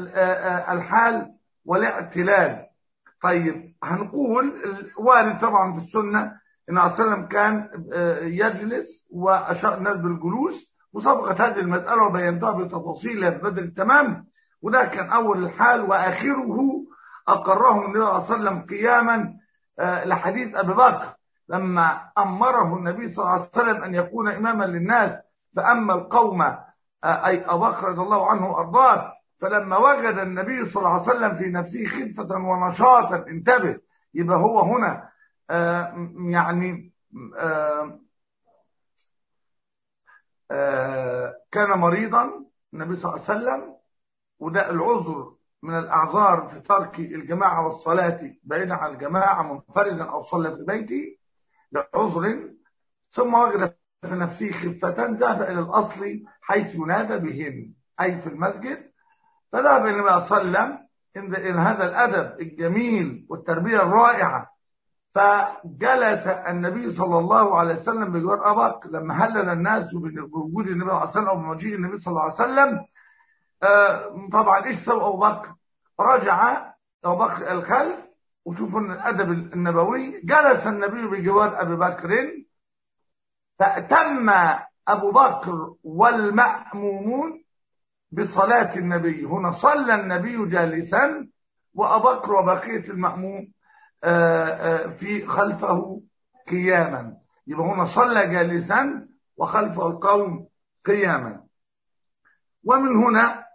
[SPEAKER 1] الحال والاعتلال طيب هنقول وارد طبعا في السنة ان عليه وسلم كان يجلس واشار الناس بالجلوس وسبقت هذه المسألة وبينتها بتفاصيلها ببدر التمام وده كان أول الحال وآخره أقره النبي صلى الله عليه وسلم قياما لحديث أبي بكر لما أمره النبي صلى الله عليه وسلم أن يكون إماما للناس فأما القوم أي أبو بكر رضي الله عنه وأرضاه فلما وجد النبي صلى الله عليه وسلم في نفسه خفة ونشاطا انتبه يبقى هو هنا يعني كان مريضا النبي صلى الله عليه وسلم وده العذر من الأعذار في ترك الجماعة والصلاة بعيدا عن الجماعة منفردا أو صلى في بيته لعذر ثم وجد في نفسه خفة ذهب إلى الأصل حيث ينادى بهن أي في المسجد فذهب النبي صلى الله عليه وسلم إن هذا الأدب الجميل والتربية الرائعة فجلس النبي صلى الله عليه وسلم بجوار أبا بكر لما هلل الناس بوجود النبي صلى الله عليه وسلم أو بمجيء النبي صلى الله عليه وسلم آه طبعا إيش سوى أبو بكر رجع أبو بكر الخلف وشوفوا ان الأدب النبوي جلس النبي بجوار أبي بكر فأتم أبو بكر والمأمومون بصلاة النبي هنا صلى النبي جالسا وأبو بكر وبقية المأموم في خلفه قياما يبقى هنا صلى جالسا وخلفه القوم قياما ومن هنا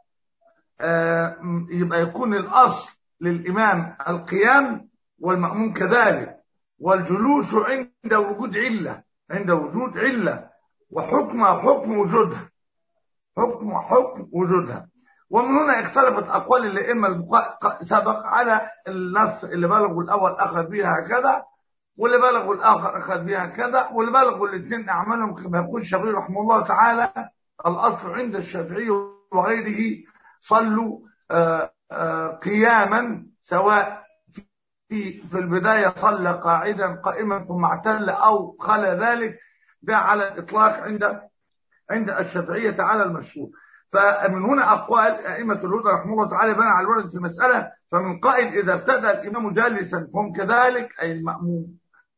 [SPEAKER 1] يبقى يكون الأصل للإمام القيام والمأموم كذلك والجلوس عند وجود علة عند وجود علة وحكم حكم وجودها حكم حكم وجودها ومن هنا اختلفت أقوال الأئمة الفقهاء سبق على النص اللي بلغوا الأول أخذ بها هكذا واللي بلغوا الآخر أخذ بها كذا واللي بلغوا الاثنين أعمالهم كما يقول الشافعي رحمه الله تعالى الأصل عند الشافعي وغيره صلوا آآ آآ قياما سواء في في البداية صلى قاعدا قائما ثم اعتل أو خلى ذلك ده على الإطلاق عند عند الشافعية تعالى المشهور فمن هنا أقوال أئمة الهدى رحمه الله تعالى بنى على الورد في مسألة فمن قائل إذا ابتدى الإمام جالسا فهم كذلك أي المأموم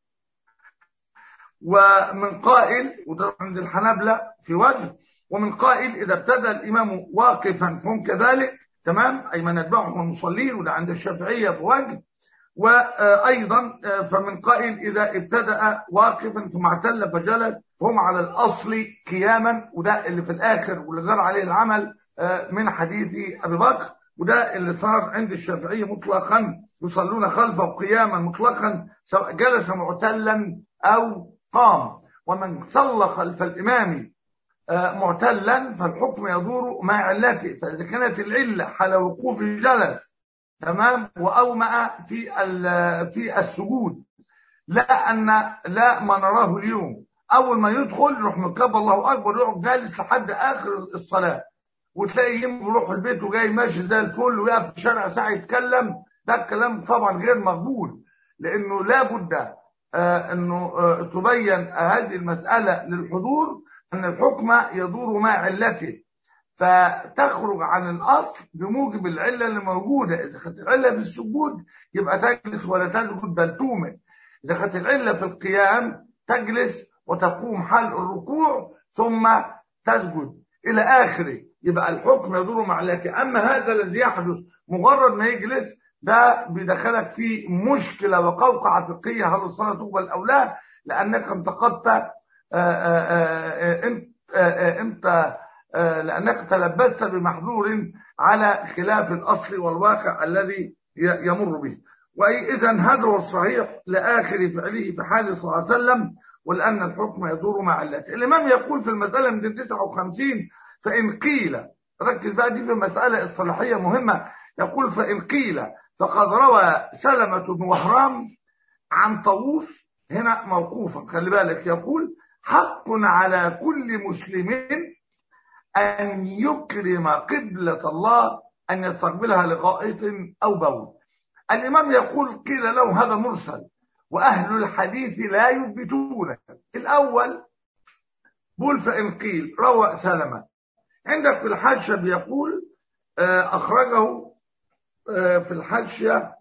[SPEAKER 1] ومن قائل وده عند الحنابلة في وجه ومن قائل إذا ابتدى الإمام واقفا فهم كذلك تمام أي من يتبعهم المصلين وده عند الشافعية في وجه وأيضا فمن قائل إذا ابتدأ واقفا ثم اعتل فجلس فهم على الأصل قياما وده اللي في الآخر واللي جرى عليه العمل من حديث أبي بكر وده اللي صار عند الشافعية مطلقا يصلون خلفه قياما مطلقا سواء جلس معتلا أو قام ومن صلى خلف الإمام معتلا فالحكم يدور مع علته فإذا كانت العلة حال وقوف جلس تمام وأومأ في في السجود لا أن لا ما نراه اليوم أول ما يدخل يروح مكبر الله أكبر يقعد جالس لحد آخر الصلاة وتلاقي يوم يروح البيت وجاي ماشي زي الفل ويقف في الشارع ساعه يتكلم ده الكلام طبعا غير مقبول لانه لابد آه انه آه تبين هذه المساله للحضور ان الحكم يدور مع علته فتخرج عن الاصل بموجب العله اللي موجوده اذا كانت العله في السجود يبقى تجلس ولا تسجد بل تومن اذا كانت العله في القيام تجلس وتقوم حال الركوع ثم تسجد الى اخره يبقى الحكم يدور مع علته اما هذا الذي يحدث مجرد ما يجلس ده بيدخلك في مشكله وقوقعه فقهيه هل الصلاه تقبل او لا لانك انتقدت انت انت لانك تلبست بمحظور على خلاف الاصل والواقع الذي يمر به واذا هذا هو الصحيح لاخر فعله في حال صلى الله عليه وسلم ولان الحكم يدور مع علته الامام يقول في المساله من 59 فان قيل ركز بقى دي في مساله اصطلاحيه مهمه يقول فان قيل فقد روى سلمة بن وهرام عن طاووس هنا موقوفا خلي بالك يقول حق على كل مسلم أن يكرم قبلة الله أن يستقبلها لغائط أو بول الإمام يقول قيل له هذا مرسل وأهل الحديث لا يثبتونه الأول بول فإن قيل روى سلمة عندك في الحاشية بيقول أخرجه في الحاشية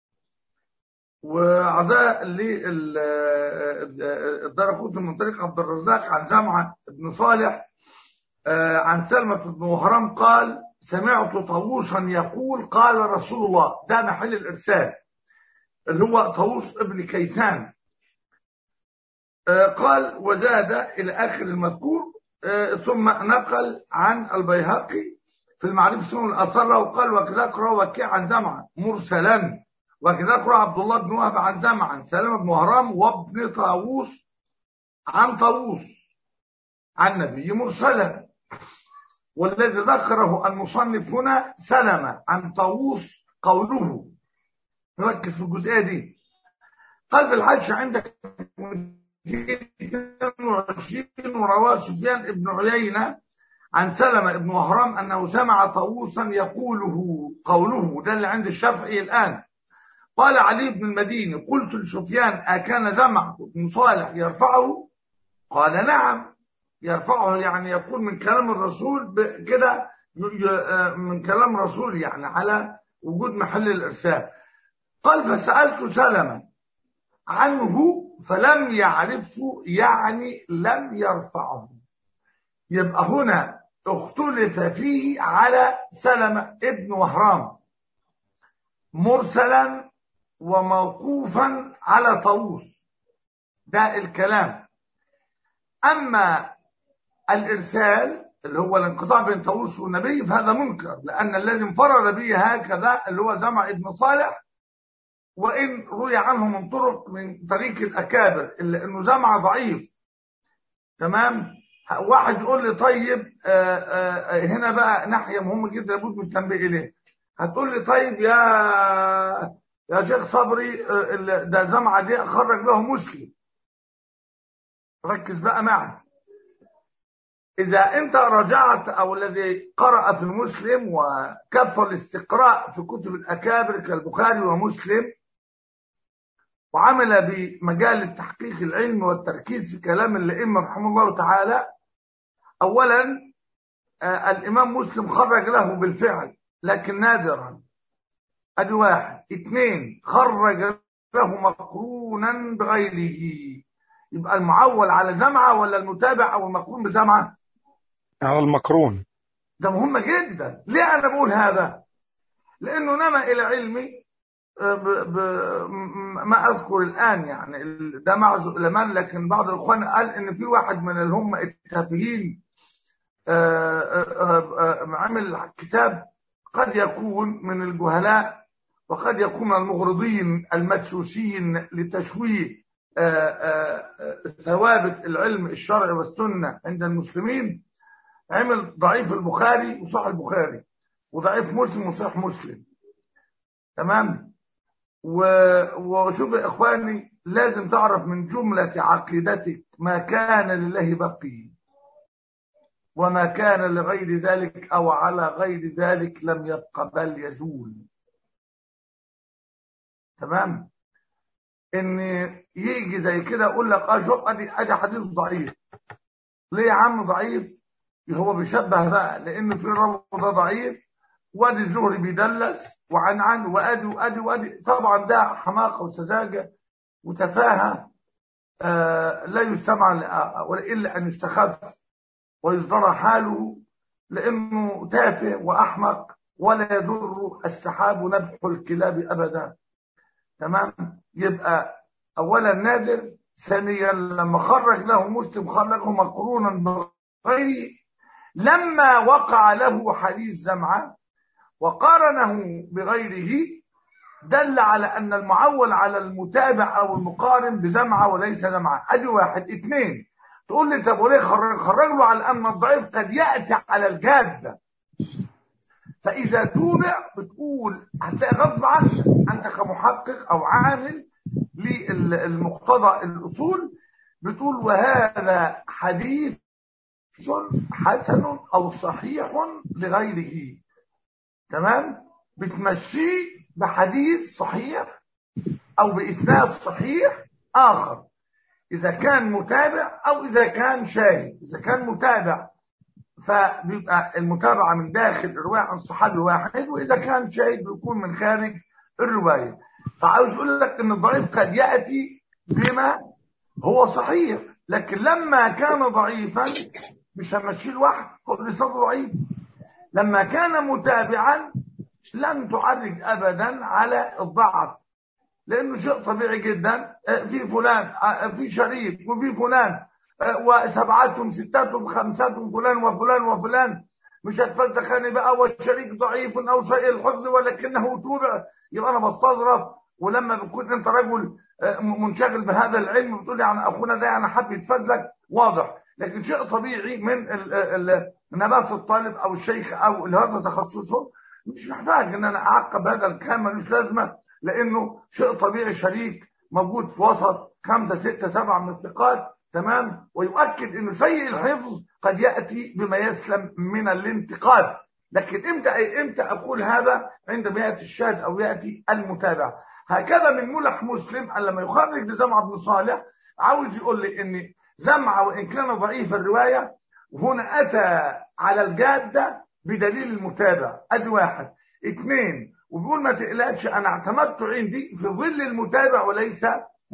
[SPEAKER 1] وعزاء للدرقوت من طريق عبد الرزاق عن جامعة بن صالح عن سلمة بن وهرام قال سمعت طاووسا يقول قال رسول الله ده محل الإرسال اللي هو طاووس ابن كيسان قال وزاد إلى آخر المذكور ثم نقل عن البيهقي في المعرفة سنن الأثر له قال وكذا روى وكيع عن زمعة مرسلا وكذا روى عبد الله بن وهب عن زمعة عن سلمة بن هرام وابن طاووس عن طاووس عن نبي مرسلا والذي ذكره المصنف هنا سلمة عن طاووس قوله نركز في الجزئية دي قال في الحج عندك 22 ورواه سفيان بن عيينة عن سلمة بن وهرام أنه سمع طاووسا يقوله قوله ده اللي عند الشافعي الآن قال علي بن المديني قلت لسفيان أكان جمع بن صالح يرفعه قال نعم يرفعه يعني يقول من كلام الرسول كده من كلام الرسول يعني على وجود محل الإرسال قال فسألت سلمة عنه فلم يعرفه يعني لم يرفعه يبقى هنا اختلف فيه على سلمة ابن وهرام مرسلا وموقوفا على طاووس ده الكلام أما الإرسال اللي هو الانقطاع بين طاووس والنبي فهذا منكر لأن الذي انفرد به هكذا اللي هو زمع ابن صالح وإن روي عنه من طرق من طريق الأكابر إلا أنه زمع ضعيف تمام واحد يقول لي طيب آآ آآ هنا بقى ناحية مهمة جدا لابد من التنبيه إليه هتقول لي طيب يا يا شيخ صبري ده زمعة دي خرج له مسلم ركز بقى معي إذا أنت رجعت أو الذي قرأ في المسلم وكف الاستقراء في كتب الأكابر كالبخاري ومسلم وعمل بمجال التحقيق العلمي والتركيز في كلام الأئمة رحمه الله تعالى أولا آه الإمام مسلم خرج له بالفعل لكن نادرا أدي واحد اثنين خرج له مقرونا بغيره يبقى المعول على جمعة ولا المتابع أو المقرون بجمعة
[SPEAKER 4] أو المقرون
[SPEAKER 1] ده مهم جدا ليه أنا بقول هذا لأنه نما إلى علمي ب... ب... ما أذكر الآن يعني ده معزو إلمان لكن بعض الإخوان قال إن في واحد من اللي هم التافهين عمل كتاب قد يكون من الجهلاء وقد يكون من المغرضين المدسوسين لتشويه ثوابت العلم الشرعي والسنة عند المسلمين عمل ضعيف البخاري وصح البخاري وضعيف مسلم وصح مسلم تمام وشوف يا اخواني لازم تعرف من جملة عقيدتك ما كان لله بقي وما كان لغير ذلك أو على غير ذلك لم يبق بل يزول تمام ان يجي زي كده يقول لك اه شوف ادي ادي حديث ضعيف ليه يا عم ضعيف هو بيشبه بقى لان في الرب ده ضعيف وادي الزهري بيدلس وعن عن وادي وادي وادي طبعا ده حماقه وسذاجه وتفاهه آه لا يستمع الا ان يستخف ويصدر حاله لانه تافه واحمق ولا يضر السحاب نبح الكلاب ابدا تمام يبقى اولا نادر ثانيا لما خرج له مسلم خرجه مقرونا بغيره لما وقع له حديث زمعه وقارنه بغيره دل على ان المعول على المتابع او المقارن بزمعه وليس زمعه ادي واحد اثنين تقول لي طب وليه خرج خرج له على ان الضعيف قد ياتي على الجاده فاذا توبع بتقول هتلاقي غصب عنك انت كمحقق او عامل للمقتضى الاصول بتقول وهذا حديث حسن او صحيح لغيره تمام بتمشيه بحديث صحيح او باسناد صحيح اخر اذا كان متابع او اذا كان شاهد اذا كان متابع فبيبقى المتابعه من داخل الروايه عن صحابي واحد واذا كان شاهد بيكون من خارج الروايه فعاوز اقول لك ان الضعيف قد ياتي بما هو صحيح لكن لما كان ضعيفا مش همشيه لوحده هو لسانه ضعيف لما كان متابعا لن تعرج ابدا على الضعف لانه شيء طبيعي جدا في فلان في شريك وفي فلان وسبعتهم ستاتهم خمساتهم فلان وفلان وفلان مش هتفلتخني بقى والشريك ضعيف او سيء الحفظ ولكنه توبع يبقى انا بستظرف ولما بتكون انت رجل منشغل بهذا العلم بتقول يعني اخونا ده انا حابب يتفزلك واضح لكن شيء طبيعي من نبات الطالب او الشيخ او اللي هذا تخصصه مش محتاج ان انا اعقب هذا الكلام ملوش لازمه لانه شيء طبيعي شريك موجود في وسط خمسه سته سبعه من الثقات تمام ويؤكد انه سيء الحفظ قد ياتي بما يسلم من الانتقاد لكن امتى امتى اقول هذا عندما ياتي الشاهد او ياتي المتابع هكذا من ملح مسلم لما يخرج لزمعه بن صالح عاوز يقول لي ان زمعه وان كان ضعيف الروايه هنا اتى على الجاده بدليل المتابع ادي واحد اثنين وبيقول ما تقلقش انا اعتمدت عندي في ظل المتابع وليس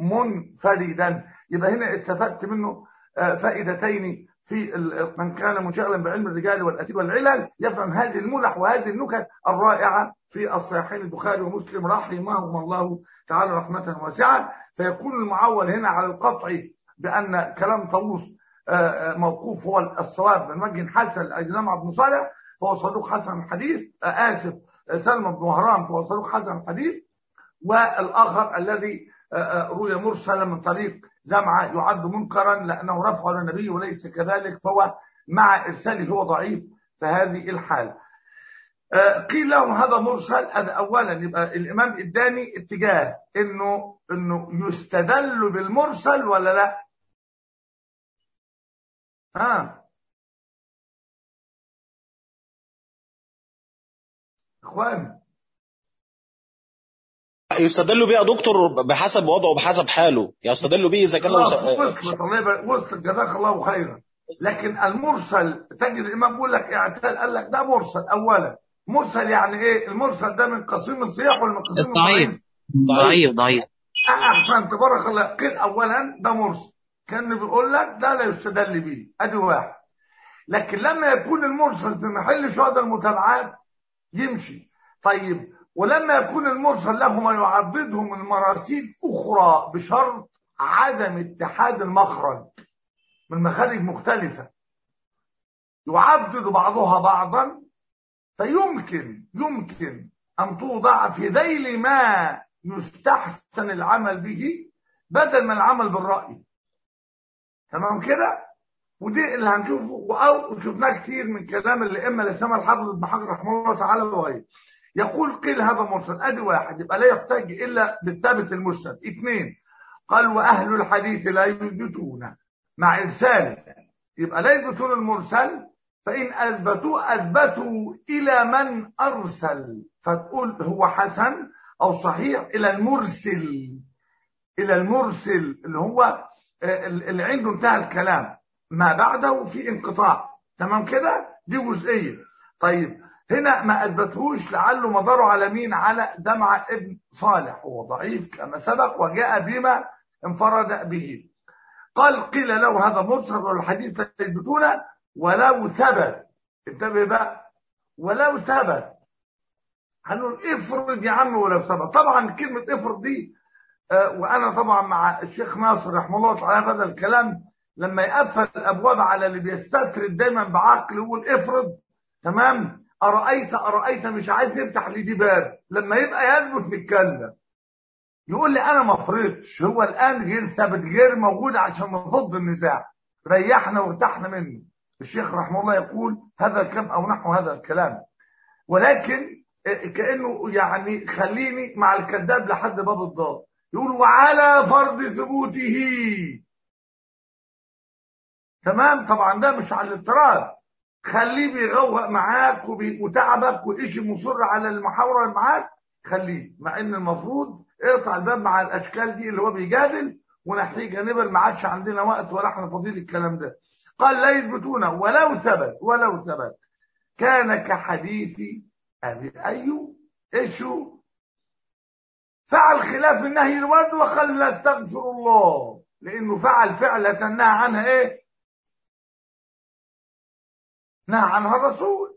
[SPEAKER 1] منفردا يبقى هنا استفدت منه فائدتين في من كان منشغلا بعلم الرجال والاسير والعلل يفهم هذه الملح وهذه النكت الرائعه في الصحيحين البخاري ومسلم رحمهما الله تعالى رحمه واسعه فيكون المعول هنا على القطع بان كلام طاووس موقوف هو الصواب من وجه حسن لاجزام بن صالح فهو صدوق حسن الحديث اسف سلمى بن وهران فهو صدوق حسن الحديث والاخر الذي روي مرسلا من طريق زمعة يعد منكرا لأنه رفعه للنبي وليس كذلك فهو مع إرساله هو ضعيف فهذه الحال قيل لهم هذا مرسل هذا أولا يبقى الإمام اداني اتجاه إنه إنه يستدل بالمرسل ولا لا؟ ها إخوان
[SPEAKER 2] يستدل بيه يا دكتور بحسب وضعه بحسب حاله يستدل بيه اذا كان لو
[SPEAKER 1] وصلت الله وصلت جزاك الله خيرا لكن المرسل تجد الامام بيقول لك اعتال قال لك ده مرسل اولا مرسل يعني ايه المرسل ده من قسيم الصياح ولا من قسيم
[SPEAKER 5] ضعيف ضعيف ضعيف
[SPEAKER 1] احسن تبارك الله قيل اولا ده مرسل كان بيقول لك ده لا يستدل به ادي واحد لكن لما يكون المرسل في محل شهداء المتابعات يمشي طيب ولما يكون المرسل له ما يعضده من مراسيل أخرى بشرط عدم اتحاد المخرج من مخارج مختلفة يعضد بعضها بعضا فيمكن يمكن أن توضع في ذيل ما يستحسن العمل به بدل من العمل بالرأي تمام كده ودي اللي هنشوفه أو شفناه كتير من كلام الأئمة لسما الحافظ ابن حجر رحمه الله تعالى وغيره يقول قيل هذا مرسل ادي واحد يبقى لا يحتاج الا بالثابت المسند اثنين قال واهل الحديث لا يثبتون مع ارساله يبقى لا يثبتون المرسل فإن أثبتوا أثبتوا إلى من أرسل فتقول هو حسن أو صحيح إلى المرسل إلى المرسل اللي هو آه، اللي عنده انتهى الكلام ما بعده في انقطاع تمام كده دي جزئية طيب هنا ما أثبتهوش لعله مداره على مين على زمع ابن صالح هو ضعيف كما سبق وجاء بما انفرد به قال قيل له هذا مرسل والحديث لا يثبتونه ولو ثبت انتبه بقى ولو ثبت هنقول افرض يا عم ولو ثبت طبعا كلمة افرض دي آه، وانا طبعا مع الشيخ ناصر رحمه الله تعالى هذا الكلام لما يقفل الابواب على اللي بيستترد دايما بعقل يقول افرض تمام ارايت ارايت مش عايز نفتح لي دي باب لما يبقى يثبت نتكلم يقول لي انا ما فرضتش هو الان غير ثابت غير موجود عشان نفض النزاع ريحنا وارتحنا منه الشيخ رحمه الله يقول هذا الكلام او نحو هذا الكلام ولكن كانه يعني خليني مع الكذاب لحد باب الدار يقول وعلى فرض ثبوته تمام طبعا ده مش على الاضطراب خليه بيغوغ معاك وبي- وتعبك وإيش مصر على المحاورة اللي معاك خليه مع ان المفروض اقطع الباب مع الاشكال دي اللي هو بيجادل ونحيه جانبا ما عادش عندنا وقت ولا احنا فاضيين الكلام ده قال لا يثبتون ولو ثبت ولو ثبت كان كحديث ابي ايوب ايش هو؟ فعل خلاف النهي الورد وقال لا استغفر الله لانه فعل فعلة نهى عنها ايه نهى عنها الرسول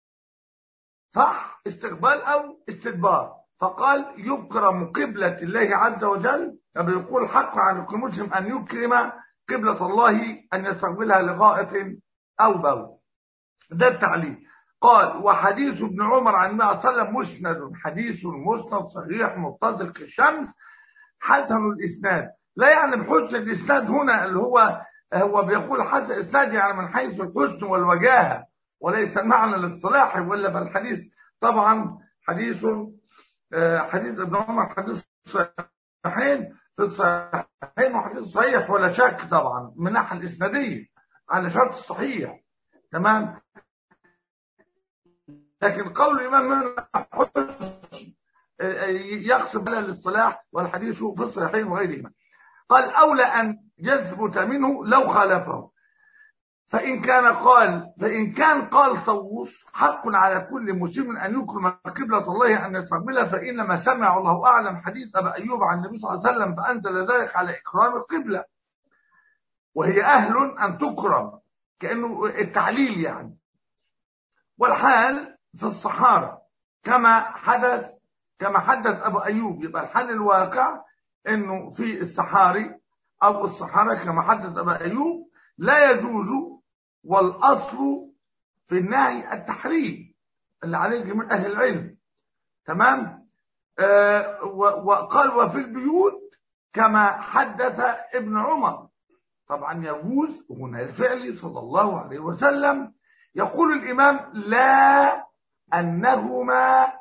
[SPEAKER 1] صح استقبال او استدبار فقال يكرم قبلة الله عز وجل كما يقول حق عن كل مسلم ان يكرم قبلة الله ان يستقبلها لغائط او بول ده التعليل قال وحديث ابن عمر عن النبي صلى الله عليه وسلم مسند حديث مسند صحيح متصل كالشمس حسن الاسناد لا يعني بحسن الاسناد هنا اللي هو هو بيقول حسن الاسناد يعني من حيث الحسن والوجاهه وليس المعنى الاصطلاحي ولا فالحديث طبعا حديث آه، حديث ابن عمر حديث صحيحين في الصحيحين وحديث صحيح ولا شك طبعا من الناحيه الاسناديه على شرط الصحيح تمام لكن قول الامام هنا حسن آه، يقصد على الاصطلاح والحديث في الصحيحين وغيرهما قال أولى أن يثبت منه لو خالفه فإن كان قال فإن كان قال طاووس حق على كل مسلم أن يكرم قبلة الله أن يستقبلها فإنما سمع الله أعلم حديث أبا أيوب عن النبي صلى الله عليه وسلم فأنزل ذلك على إكرام القبلة وهي أهل أن تكرم كأنه التعليل يعني والحال في الصحارى كما حدث كما حدث أبو أيوب يبقى الحال الواقع انه في الصحاري او الصحراء كما حدث ابا ايوب لا يجوز والاصل في النهي التحريم اللي عليه جميع اهل العلم تمام آه و- وقال وفي البيوت كما حدث ابن عمر طبعا يجوز هنا الفعل صلى الله عليه وسلم يقول الامام لا انهما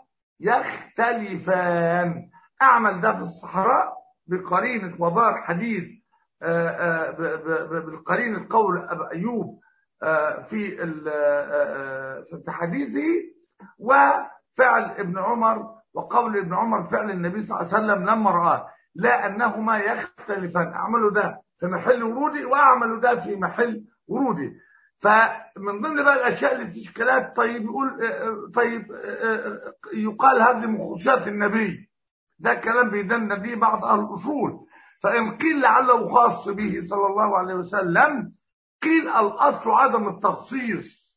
[SPEAKER 1] يختلفان اعمل ده في الصحراء بقرينة وظهر حديث آه، آه، ب- ب- ب- بالقرينة قول أبا أيوب آه، في ال- آه، آه، في حديثه وفعل ابن عمر وقول ابن عمر فعل النبي صلى الله عليه وسلم لما رآه لا أنهما يختلفان أعمل ده في محل ورودي وأعمل ده في محل ورودي فمن ضمن بقى الأشياء اللي تشكلات طيب يقول آه، آه، طيب آه، آه، يقال هذه من خصوصيات النبي ده كلام بيدنا به بعض اهل الاصول فان قيل لعله خاص به صلى الله عليه وسلم قيل الاصل عدم التخصيص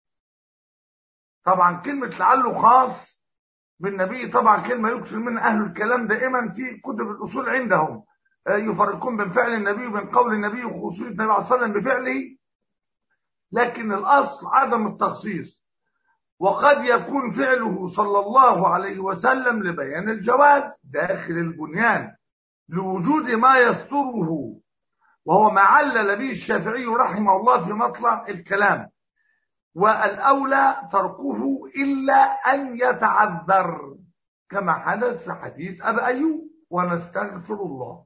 [SPEAKER 1] طبعا كلمه لعله خاص بالنبي طبعا كلمه يكثر منها اهل الكلام دائما في كتب الاصول عندهم آه، يفرقون بين فعل النبي وبين قول النبي وخصوصيه النبي صلى الله عليه وسلم بفعله لكن الاصل عدم التخصيص وقد يكون فعله صلى الله عليه وسلم لبيان الجواز داخل البنيان لوجود ما يستره وهو ما علل به الشافعي رحمه الله في مطلع الكلام والأولى تركه إلا أن يتعذر كما حدث في حديث أبا أيوب ونستغفر الله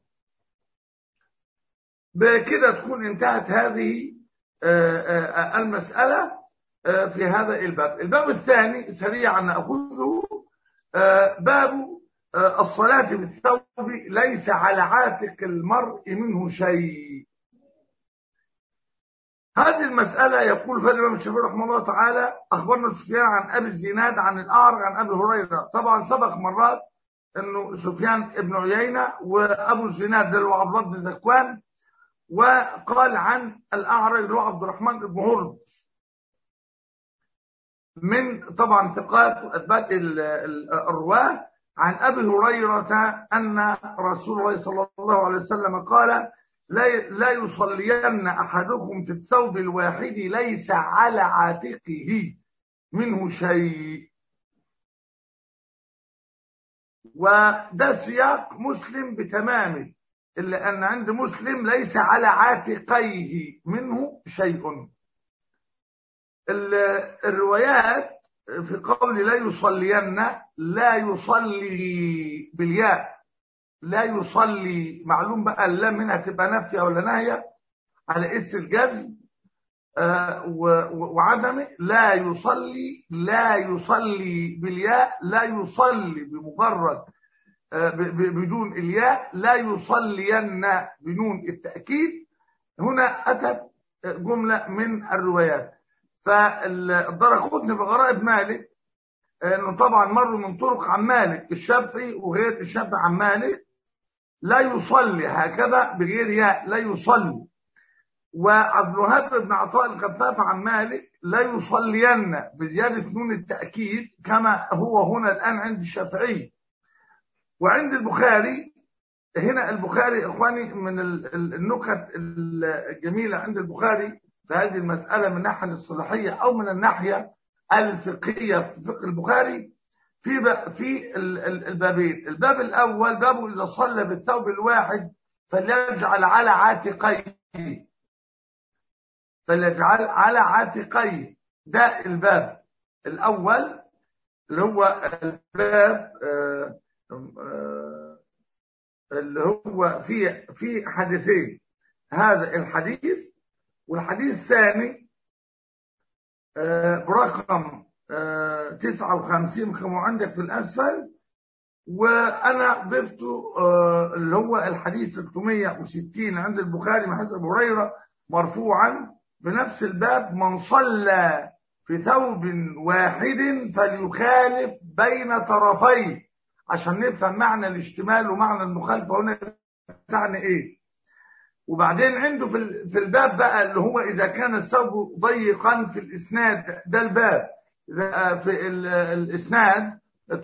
[SPEAKER 1] بكده تكون انتهت هذه آه، آه، المسألة آه، في هذا الباب الباب الثاني سريعا نأخذه آه، باب آه، الصلاة بالثوب ليس على عاتق المرء منه شيء هذه المسألة يقول فيها الإمام الشافعي رحمه الله تعالى أخبرنا سفيان عن أبي الزناد عن الأعرج عن أبي هريرة طبعا سبق مرات إنه سفيان ابن عيينة وأبو الزناد ده اللي هو عبد الله بن ذكوان وقال عن الأعرج اللي هو عبد الرحمن بن هرب من طبعا ثقات وأثبات ال- ال- الرواة عن أبي هريرة أن رسول الله صلى الله عليه وسلم قال لا لا يصلين أحدكم في الثوب الواحد ليس على عاتقه منه شيء وده سياق مسلم بتمامه إلا أن عند مسلم ليس على عاتقيه منه شيء ال- الروايات في قول لا يصلين لا يصلي بالياء لا يصلي معلوم بقى اللام هنا تبقى نافيه ولا ناهيه على اس الجزم آه، و- و- وعدمه لا يصلي لا يصلي بالياء لا يصلي بمجرد آه، ب- ب- بدون الياء لا يصلين بنون التأكيد هنا أتت جملة من الروايات فالدرقطني في غرائب مالك انه طبعا مروا من طرق عن مالك الشافعي وغير الشافعي عن مالك لا يصلي هكذا بغير ياء لا يصلي وعبد الوهاب بن عطاء الخفاف عن مالك لا يصلين بزيادة نون التأكيد كما هو هنا الآن عند الشافعي وعند البخاري هنا البخاري إخواني من ال- ال- النكت الجميلة عند البخاري في هذه المسألة من الناحية الصلاحية أو من الناحية الفقهية في فقه البخاري في ب- في ال- ال- البابين الباب الأول باب إذا صلى بالثوب الواحد فليجعل على عاتقيه فليجعل على عاتقيه ده الباب الأول اللي هو الباب آه، آه، اللي هو في في حديثين هذا الحديث والحديث الثاني آه، برقم آه، 59 كما عندك في الأسفل وأنا ضفت آه، اللي هو الحديث 360 عند البخاري من حديث أبو هريرة مرفوعا بنفس الباب من صلى في ثوب واحد فليخالف بين طرفيه عشان نفهم معنى الاشتمال ومعنى المخالفة هنا تعني ايه وبعدين عنده في ال- في الباب بقى اللي هو اذا كان الثوب ضيقا في الاسناد ده الباب إذا في ال- الاسناد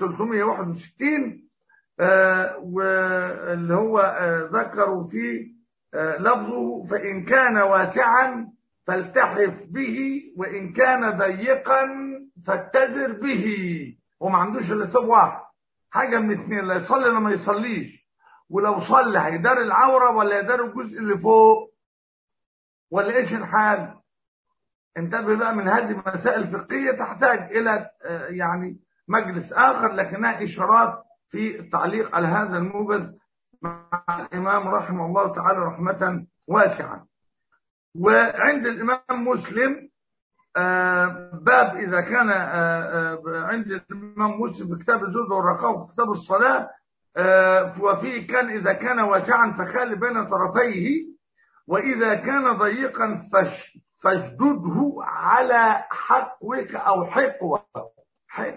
[SPEAKER 1] 361 آه، واللي هو آه، ذكروا فيه آه، لفظه فإن كان واسعا فالتحف به وإن كان ضيقا فاتزر به وما عندوش الا ثوب واحد حاجة من اتنين لا يصلي ولا ما يصليش ولو صلى هيدار العورة ولا يدار الجزء اللي فوق ولا ايش الحال انتبه بقى من هذه المسائل الفقهية تحتاج إلى آه، يعني مجلس آخر لكنها إشارات في التعليق على هذا الموجز مع الإمام رحمه الله تعالى رحمة واسعة وعند الإمام مسلم آه، باب إذا كان آه، آه، عند الإمام مسلم في كتاب الزهد والرقاق وفي كتاب الصلاة آه، وفيه كان إذا كان واسعا فخال بين طرفيه وإذا كان ضيقا فش فاشدده على حقوك أو حقوة حق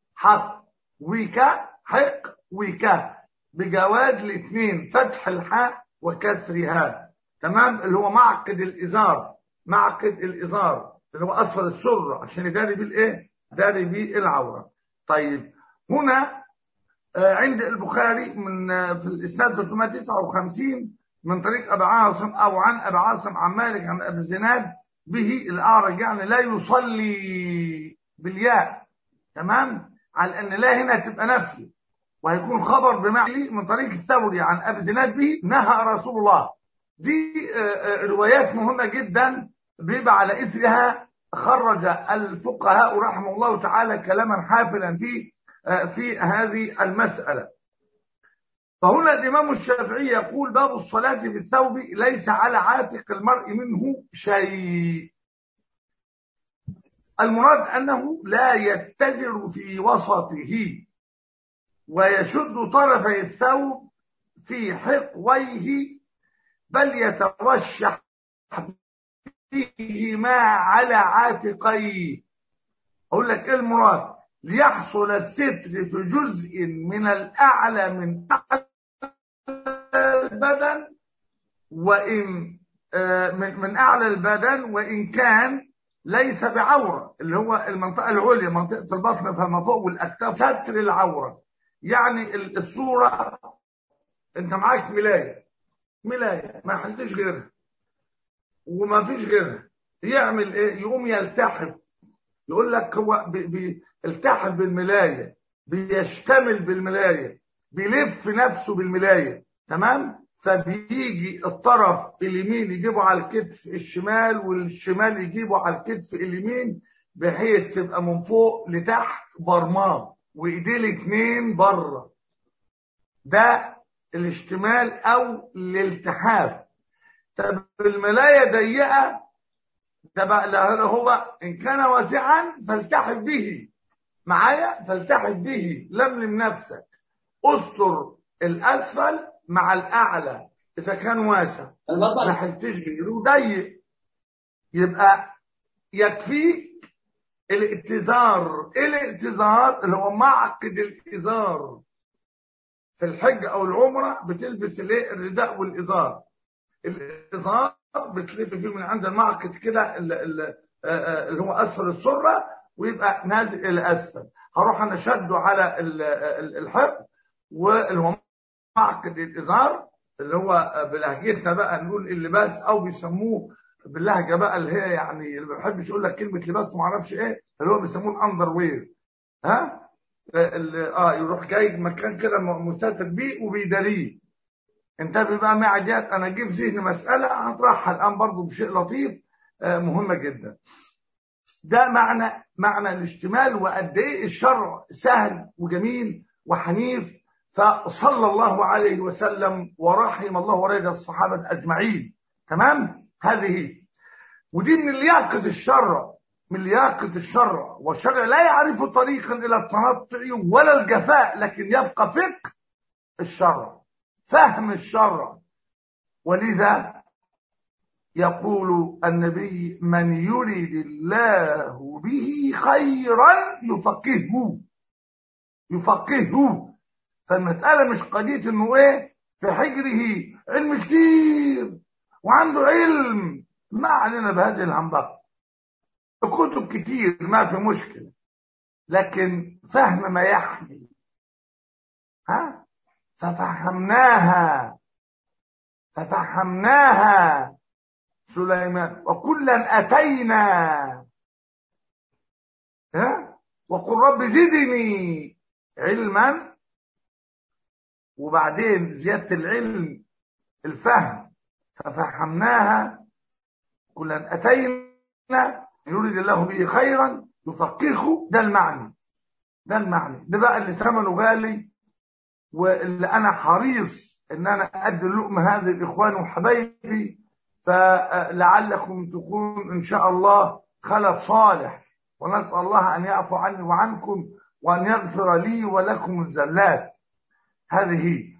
[SPEAKER 1] حقوك حقوك بجواز الاثنين فتح الحاء وكسرها تمام اللي هو معقد الإزار معقد الإزار اللي هو أسفل السرة عشان يداري بيه الإيه؟ داري بيه العورة طيب هنا آه، عند البخاري من آه، في الإسناد 359 من طريق أبي عاصم أو عن أبي عاصم عن مالك عن أبي الزناد به الأعرج يعني لا يصلي بالياء تمام على أن لا هنا تبقى نفي وهيكون خبر بمعنى من طريق الثوري عن أبي الزناد به نهى رسول الله دي آه، آه، روايات مهمة جدا بيبقى على إثرها خرج الفقهاء رحمه الله تعالى كلاما حافلا في آه، في هذه المسألة فهنا الإمام الشافعي يقول باب الصلاة بالثوب ليس على عاتق المرء منه شيء المراد أنه لا يتزر في وسطه ويشد طرفي الثوب في حقويه بل يتوشح فيهما على عاتقيه أقول لك إيه المراد ليحصل الستر في جزء من الأعلى من أعلى البدن وإن آه، من من أعلى البدن وإن كان ليس بعورة اللي هو المنطقة العليا منطقة البطن فما فوق والأكتاف ستر العورة يعني ال- الصورة أنت معاك ملاية ملاية ما حلتش غيرها وما فيش غيرها يعمل إيه يقوم يلتحف يقول لك هو بي- بي- التحف بالملاية بيشتمل بالملاية بيلف نفسه بالملاية تمام فبيجي الطرف اليمين يجيبه على الكتف الشمال والشمال يجيبه على الكتف اليمين بحيث تبقى من فوق لتحت برماب وايديه الاتنين بره ده الاشتمال او الالتحاف طب الملاية ضيقة ده بقى لا هو ان كان واسعا فالتحف به معايا فالتحف به لملم نفسك استر الاسفل مع الاعلى اذا كان واسع ما حلتش غيره ضيق يبقى يكفيك الاتزار ايه الاتزار اللي هو معقد الازار في الحج او العمره بتلبس الايه الرداء والازار الازار بتلف فيه من عند المعقد كده ال- ال- آه، آه، اللي هو اسفل السره ويبقى نازل الى اسفل هروح انا شده على ال- ال- الحق واللي هو معقد الازار اللي هو بلهجتنا بقى نقول اللباس او بيسموه باللهجه بقى اللي هي يعني اللي ما بيحبش يقول لك كلمه لباس وما اعرفش ايه اللي هو بيسموه الاندر وير ها ال- اه يروح جاي مكان كده م- مستتر بيه وبيداريه انتبه بقى مع ديت انا اجيب ذهن مساله هطرحها الان برضو بشيء لطيف آه مهمه جدا ده معنى معنى الاشتمال وقد ايه الشرع سهل وجميل وحنيف فصلى الله عليه وسلم ورحم الله ورضي الصحابه اجمعين تمام هذه ودي من لياقه الشرع من لياقه الشرع والشرع لا يعرف طريقا الى التنطع ولا الجفاء لكن يبقى فقه الشرع فهم الشرع ولذا يقول النبي من يريد الله به خيرا يفقهه يفقهه فالمسألة مش قضية انه ايه في حجره علم كتير وعنده علم ما علينا بهذه الهنبقة الكتب كتير ما في مشكلة لكن فهم ما يحمي ها ففهمناها ففهمناها سليمان وكلا اتينا ها وقل رب زدني علما وبعدين زياده العلم الفهم ففهمناها كلا اتينا يريد الله به خيرا يفقهه ده المعنى ده المعنى ده بقى اللي ثمنه غالي واللي انا حريص ان انا ادي اللقمه هذه الاخوان وحبايبي فلعلكم تكون ان شاء الله خلف صالح ونسال الله ان يعفو عني وعنكم وان يغفر لي ولكم الزلات هذه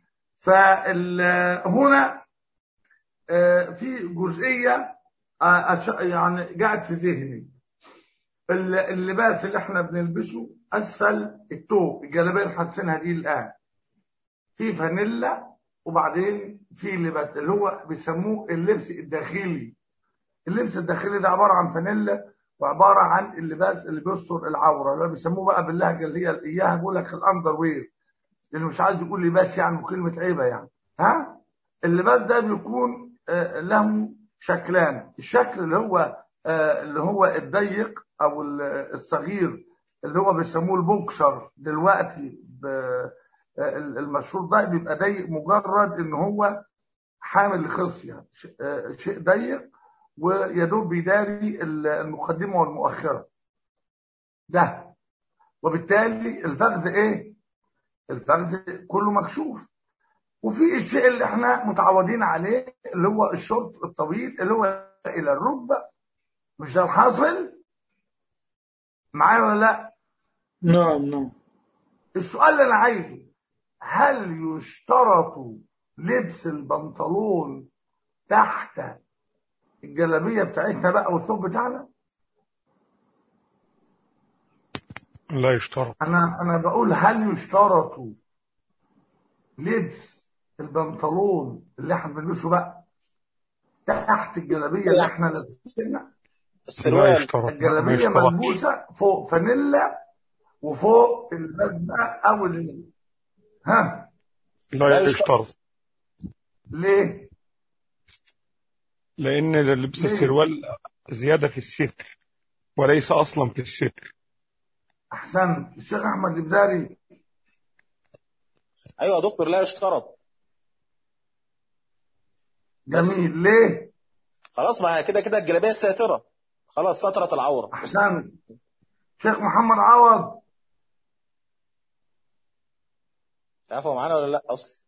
[SPEAKER 1] فهنا في جزئيه يعني قاعد في ذهني اللباس اللي احنا بنلبسه اسفل التوب الجلابيه اللي حاطينها دي الان في فانيلا وبعدين في لباس اللي هو بيسموه اللبس الداخلي اللبس الداخلي ده عباره عن فانيلا وعباره عن اللباس اللي بيستر العوره اللي بيسموه بقى باللهجه اللي هي اياها بيقول لك الاندر وير اللي مش عايز يقول لباس يعني وكلمه عيبه يعني ها اللباس ده بيكون آه له شكلان الشكل اللي هو آه اللي هو الضيق او الصغير اللي هو بيسموه البوكسر دلوقتي المشهور ده بيبقى ضيق مجرد ان هو حامل لخصيه شيء ضيق ويدوب بيداري المقدمه والمؤخره ده وبالتالي الفخذ ايه الفخذ كله مكشوف وفي الشيء اللي احنا متعودين عليه اللي هو الشورت الطويل اللي هو الى الركبه مش ده الحاصل معايا ولا لا
[SPEAKER 3] نعم نعم
[SPEAKER 1] السؤال اللي انا عايزه هل يشترط لبس البنطلون تحت الجلابيه بتاعتنا بقى والثوب بتاعنا
[SPEAKER 4] لا يشترط
[SPEAKER 1] انا انا بقول هل يشترط لبس البنطلون اللي احنا بنلبسه بقى تحت الجلابيه اللي احنا لابسينها
[SPEAKER 4] لا
[SPEAKER 2] السروال
[SPEAKER 4] يشترط ما
[SPEAKER 1] الجلابيه
[SPEAKER 4] يشترطش
[SPEAKER 1] ملبوسه فوق فانيلا وفوق البدله او ال... ها
[SPEAKER 4] لا
[SPEAKER 2] لا
[SPEAKER 4] يشترط
[SPEAKER 1] ليه؟
[SPEAKER 4] لأن لبس
[SPEAKER 1] ليه؟
[SPEAKER 4] السروال زيادة في الستر وليس أصلا في الستر
[SPEAKER 1] احسنت الشيخ احمد البداري
[SPEAKER 2] ايوه يا دكتور لا يشترط بس
[SPEAKER 1] جميل ليه؟
[SPEAKER 2] خلاص ما هي كده كده الجلابيه ساتره خلاص سترت العوره
[SPEAKER 1] احسنت شيخ محمد عوض
[SPEAKER 2] عارف هو معانا ولا لا اصلا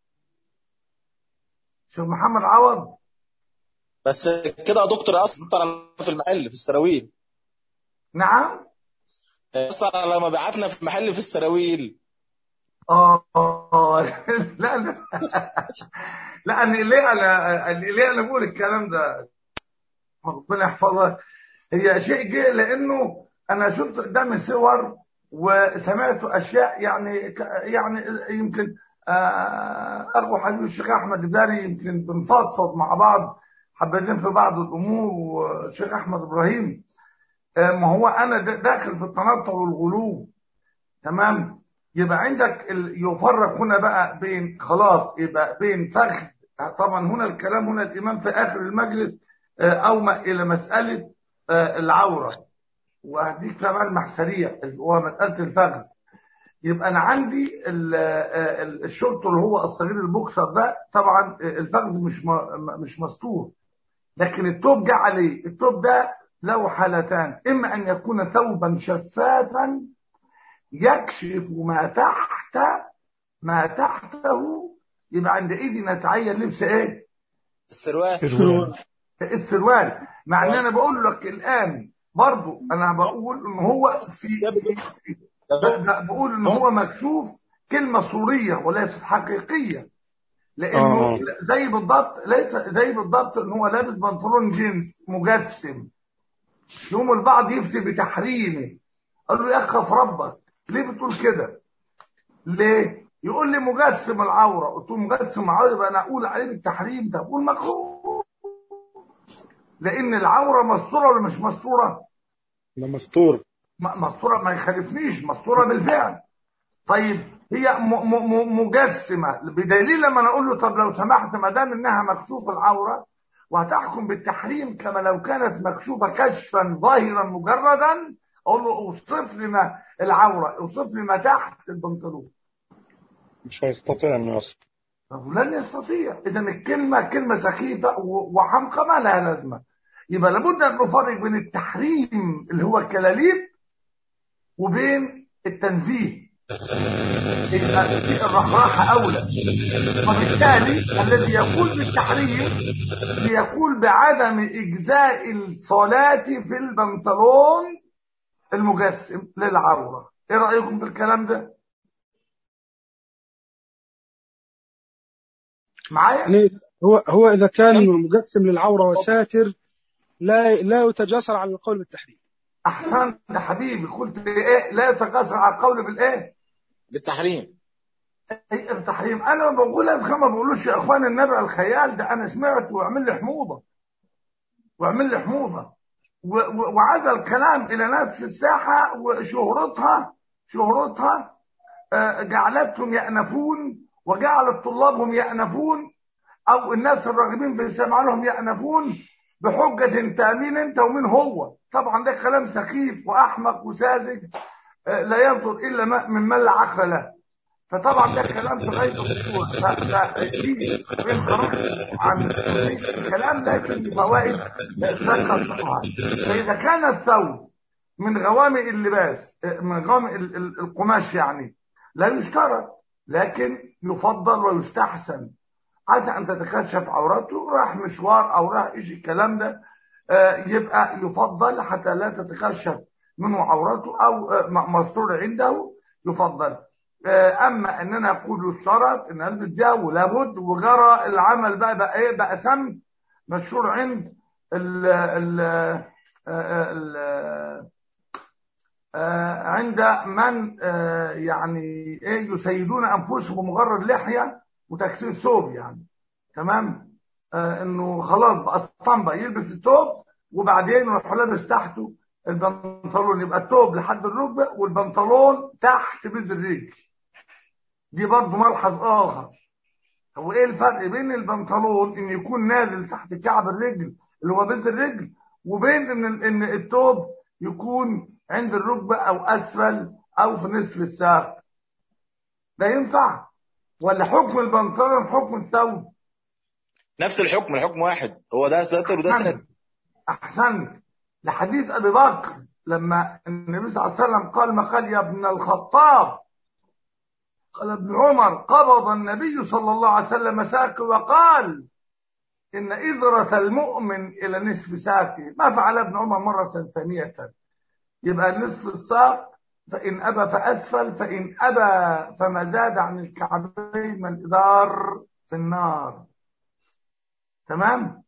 [SPEAKER 1] شيخ محمد عوض
[SPEAKER 2] بس كده يا دكتور اثر على- في المحل في السراويل
[SPEAKER 1] نعم
[SPEAKER 2] اثر على مبيعاتنا في المحل في السراويل
[SPEAKER 1] اه آه. لا لا لا أنا ليه انا ليه انا بقول الكلام ده ربنا يحفظها هي شيء جه لانه انا شفت قدامي صور وسمعت اشياء يعني ك- يعني يمكن آه، اخو حبيبي الشيخ احمد الداري يمكن بنفضفض مع بعض حبيتين في بعض الامور والشيخ احمد ابراهيم آه، ما هو انا د- داخل في التنطع والغلو تمام يبقى عندك ال... يفرق هنا بقى بين خلاص يبقى بين فخذ طبعا هنا الكلام هنا الامام في اخر المجلس آه، اومأ الى مساله آه، العوره وهديك فيها ملمح سريع هو مساله الفخذ يبقى انا عندي ال- آه، ال- الشورت اللي هو الصغير البوكسر ده طبعا آه، الفخذ مش م- مش مستور لكن التوب جه عليه التوب ده له حالتان اما ان يكون ثوبا شفافا يكشف ما تحت ما تحته يبقى عندئذ نتعين لبس ايه
[SPEAKER 2] السروال
[SPEAKER 4] سروال
[SPEAKER 1] السروال مع ان انا بقول لك الان برضو انا بقول ان هو في ب- بقول ان هو مكشوف كلمه صوريه وليست حقيقيه لانه
[SPEAKER 4] آه.
[SPEAKER 1] زي بالضبط ليس زي بالضبط ان هو لابس بنطلون جينز مجسم يوم البعض يفتي بتحريمه قال له يا اخ في ربك ليه بتقول كده ليه يقول لي مجسم العوره قلت له مجسم العوره يبقى انا اقول عليه بالتحريم ده بقول مكروه لان العوره مستوره ولا مش مستوره
[SPEAKER 4] ده مستور
[SPEAKER 1] م- مستوره ما يخالفنيش مستوره بالفعل طيب هي م- م- م- مجسمه بدليل لما انا اقول له طب لو سمحت ما دام انها مكشوف العوره وهتحكم بالتحريم كما لو كانت مكشوفه كشفا ظاهرا مجردا اقول له اوصف لي ما العوره اوصف لي ما تحت البنطلون
[SPEAKER 4] مش هيستطيع انه يصف
[SPEAKER 1] لن يستطيع اذا الكلمه كلمه سخيفه و- وحمقى ما لها لازمه يبقى لابد ان نفرق بين التحريم اللي هو الكلاليب وبين التنزيه يبقى في الرحراحه اولى وبالتالي الذي يقول بالتحريم يقول بعدم اجزاء الصلاه في البنطلون المجسم للعوره ايه رايكم في الكلام ده معايا
[SPEAKER 6] يعني هو هو اذا كان مقسم للعوره وساتر لا لا يتجاسر على القول بالتحريم
[SPEAKER 1] احسنت يا حبيبي قلت ايه لا يتكاثر على القول بالايه
[SPEAKER 2] بالتحريم
[SPEAKER 1] أي التحريم انا ما بقول اذكى ما بقولوش يا اخوان النبي الخيال ده انا سمعت واعمل لي حموضه واعمل لي حموضه و- و- وعاد الكلام الى ناس في الساحه وشهرتها شهرتها آه، جعلتهم يأنفون وجعلت طلابهم يأنفون او الناس الراغبين في الاسلام لهم يأنفون بحجة انت مين انت ومين هو طبعا ده كلام سخيف واحمق وساذج آه، لا يصدر الا ما- ممن لا عقل له فطبعا ده كلام في غايه الخطوره فدي انحراف عن الكلام لكن فوائد شكل الصحة فاذا كان الثوب من غوامق اللباس من غوامق ال- ال- القماش يعني لا يشترط لكن يفضل ويستحسن عسى ان تتكشف عورته راح مشوار او راح ايش الكلام ده آه، يبقى يفضل حتى لا تتكشف منه عورته او آه، م- مستور عنده يفضل آه، اما ان انا اقول الشرط ان البس ده ولابد وجرى العمل بقى بقى ايه بقى سم مشهور عند ال ال آه، ال آه، عند من آه، يعني ايه يسيدون انفسهم بمجرد لحيه وتكسير ثوب يعني تمام آه، انه خلاص بقى اسطمبة يلبس الثوب وبعدين يروح لابس تحته البنطلون يبقى الثوب لحد الركبه والبنطلون تحت بيز الرجل دي برضه ملحظ اخر هو ايه الفرق بين البنطلون ان يكون نازل تحت كعب الرجل اللي هو بيز الرجل وبين ان ان الثوب يكون عند الركبه او اسفل او في نصف الساق ده ينفع ولا حكم البنطلون حكم الثوب
[SPEAKER 2] نفس الحكم الحكم واحد هو ده ساتر وده ساتر
[SPEAKER 1] أحسنت أحسنت لحديث أبي بكر لما النبي صلى الله عليه وسلم قال ما قال يا ابن الخطاب قال ابن عمر قبض النبي صلى الله عليه وسلم ساقه وقال إن إذرة المؤمن إلى نصف ساقه ما فعل ابن عمر مرة ثانية يبقى نصف الساق فإن أبى فأسفل فإن أبى فما زاد عن الكعبين من إدار في النار تمام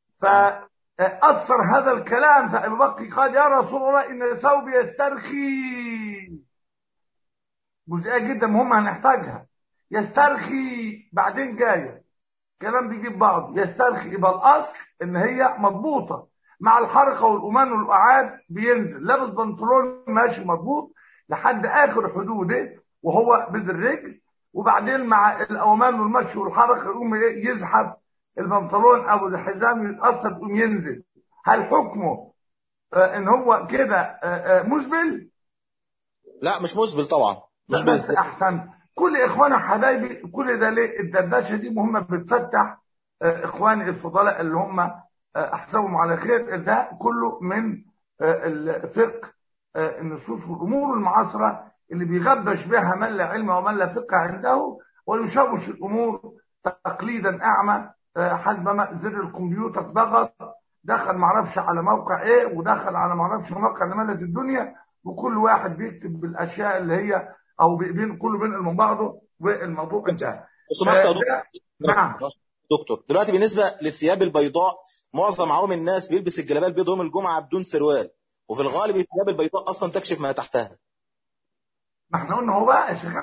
[SPEAKER 1] فأثر هذا الكلام فأبو بكر قال يا رسول الله إن ثوبي يسترخي جزئية جدا مهمة هنحتاجها يسترخي بعدين جاية كلام بيجيب بعض يسترخي يبقى الأصل إن هي مضبوطة مع الحركة والأمان والقعاد بينزل لابس بنطلون ماشي مضبوط لحد آخر حدوده وهو بيد الرجل وبعدين مع الأومان والمشي والحركة يقوم يزحف البنطلون او الحزام يتاثر يقوم ينزل هل حكمه آه، ان هو كده آه، آه، مسبل
[SPEAKER 2] لا مش مسبل طبعا مش
[SPEAKER 1] بس
[SPEAKER 2] بس
[SPEAKER 1] احسن كل اخوانا حبايبي كل ده ليه الدردشه دي مهمه بتفتح آه، اخواني الفضلاء اللي هم آه، احسبهم على خير ده كله من آه، الفقه آه، النصوص والامور المعاصره اللي بيغبش بها من لا علم ومن لا فقه عنده ويشوش الامور تقليدا اعمى آه، حسب ما زر الكمبيوتر ضغط دخل معرفش على موقع ايه ودخل على معرفش موقع لملة الدنيا وكل واحد بيكتب بالاشياء اللي هي او بي- بين كله بينقل من بعضه والموضوع انتهى
[SPEAKER 2] لو سمحت يا
[SPEAKER 1] آه،
[SPEAKER 2] دكتور
[SPEAKER 1] ده- نعم
[SPEAKER 2] دكتور دلوقتي بالنسبه للثياب البيضاء معظم عوام الناس بيلبس الجلابيه البيضاء يوم الجمعه بدون سروال وفي الغالب الثياب البيضاء اصلا تكشف ما تحتها
[SPEAKER 1] ما احنا قلنا هو بقى يا شيخ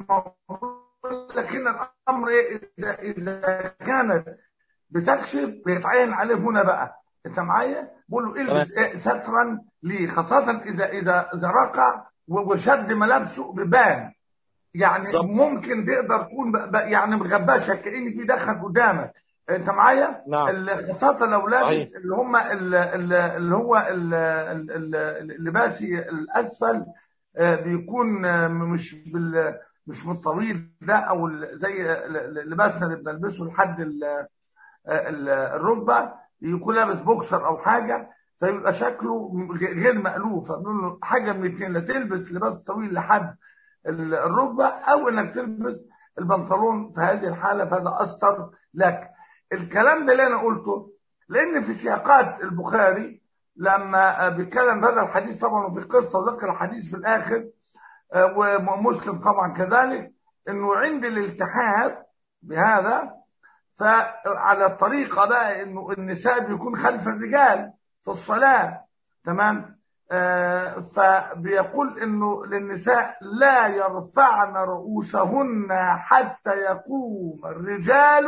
[SPEAKER 1] لكن الامر ايه اذا اذا كانت بتكشف بيتعين عليه هنا بقى انت معايا بقول له البس إيه سترا ليه خاصه اذا اذا اذا رقع و- وشد ملابسه ببان يعني
[SPEAKER 2] بالظبط.
[SPEAKER 1] ممكن تقدر تكون ب- ب- يعني مغبشه كان في دخل قدامك انت معايا
[SPEAKER 2] نعم.
[SPEAKER 1] ال- خاصه لو لابس
[SPEAKER 2] صحيح.
[SPEAKER 1] اللي هم ال- ال- اللي هو ال- ال- ال- اللباسي الاسفل آه، بيكون آه، مش بال مش من الطويل ده او ال- زي ل- ل- لباسنا اللي بنلبسه لحد ال- ال- الركبه يكون لابس بوكسر او حاجه فيبقى شكله غير مألوف فبنقول له حاجه من الاثنين لا تلبس لباس طويل لحد ال- الركبه او انك تلبس البنطلون في هذه الحاله فهذا استر لك الكلام ده اللي انا قلته لان في سياقات البخاري لما بيتكلم هذا الحديث طبعا وفي قصه وذكر الحديث في الاخر آه، ومسلم طبعا كذلك انه عند الالتحاف بهذا فعلى الطريقه بقى انه النساء بيكون خلف الرجال في الصلاه تمام آه فبيقول انه للنساء لا يرفعن رؤوسهن حتى يقوم الرجال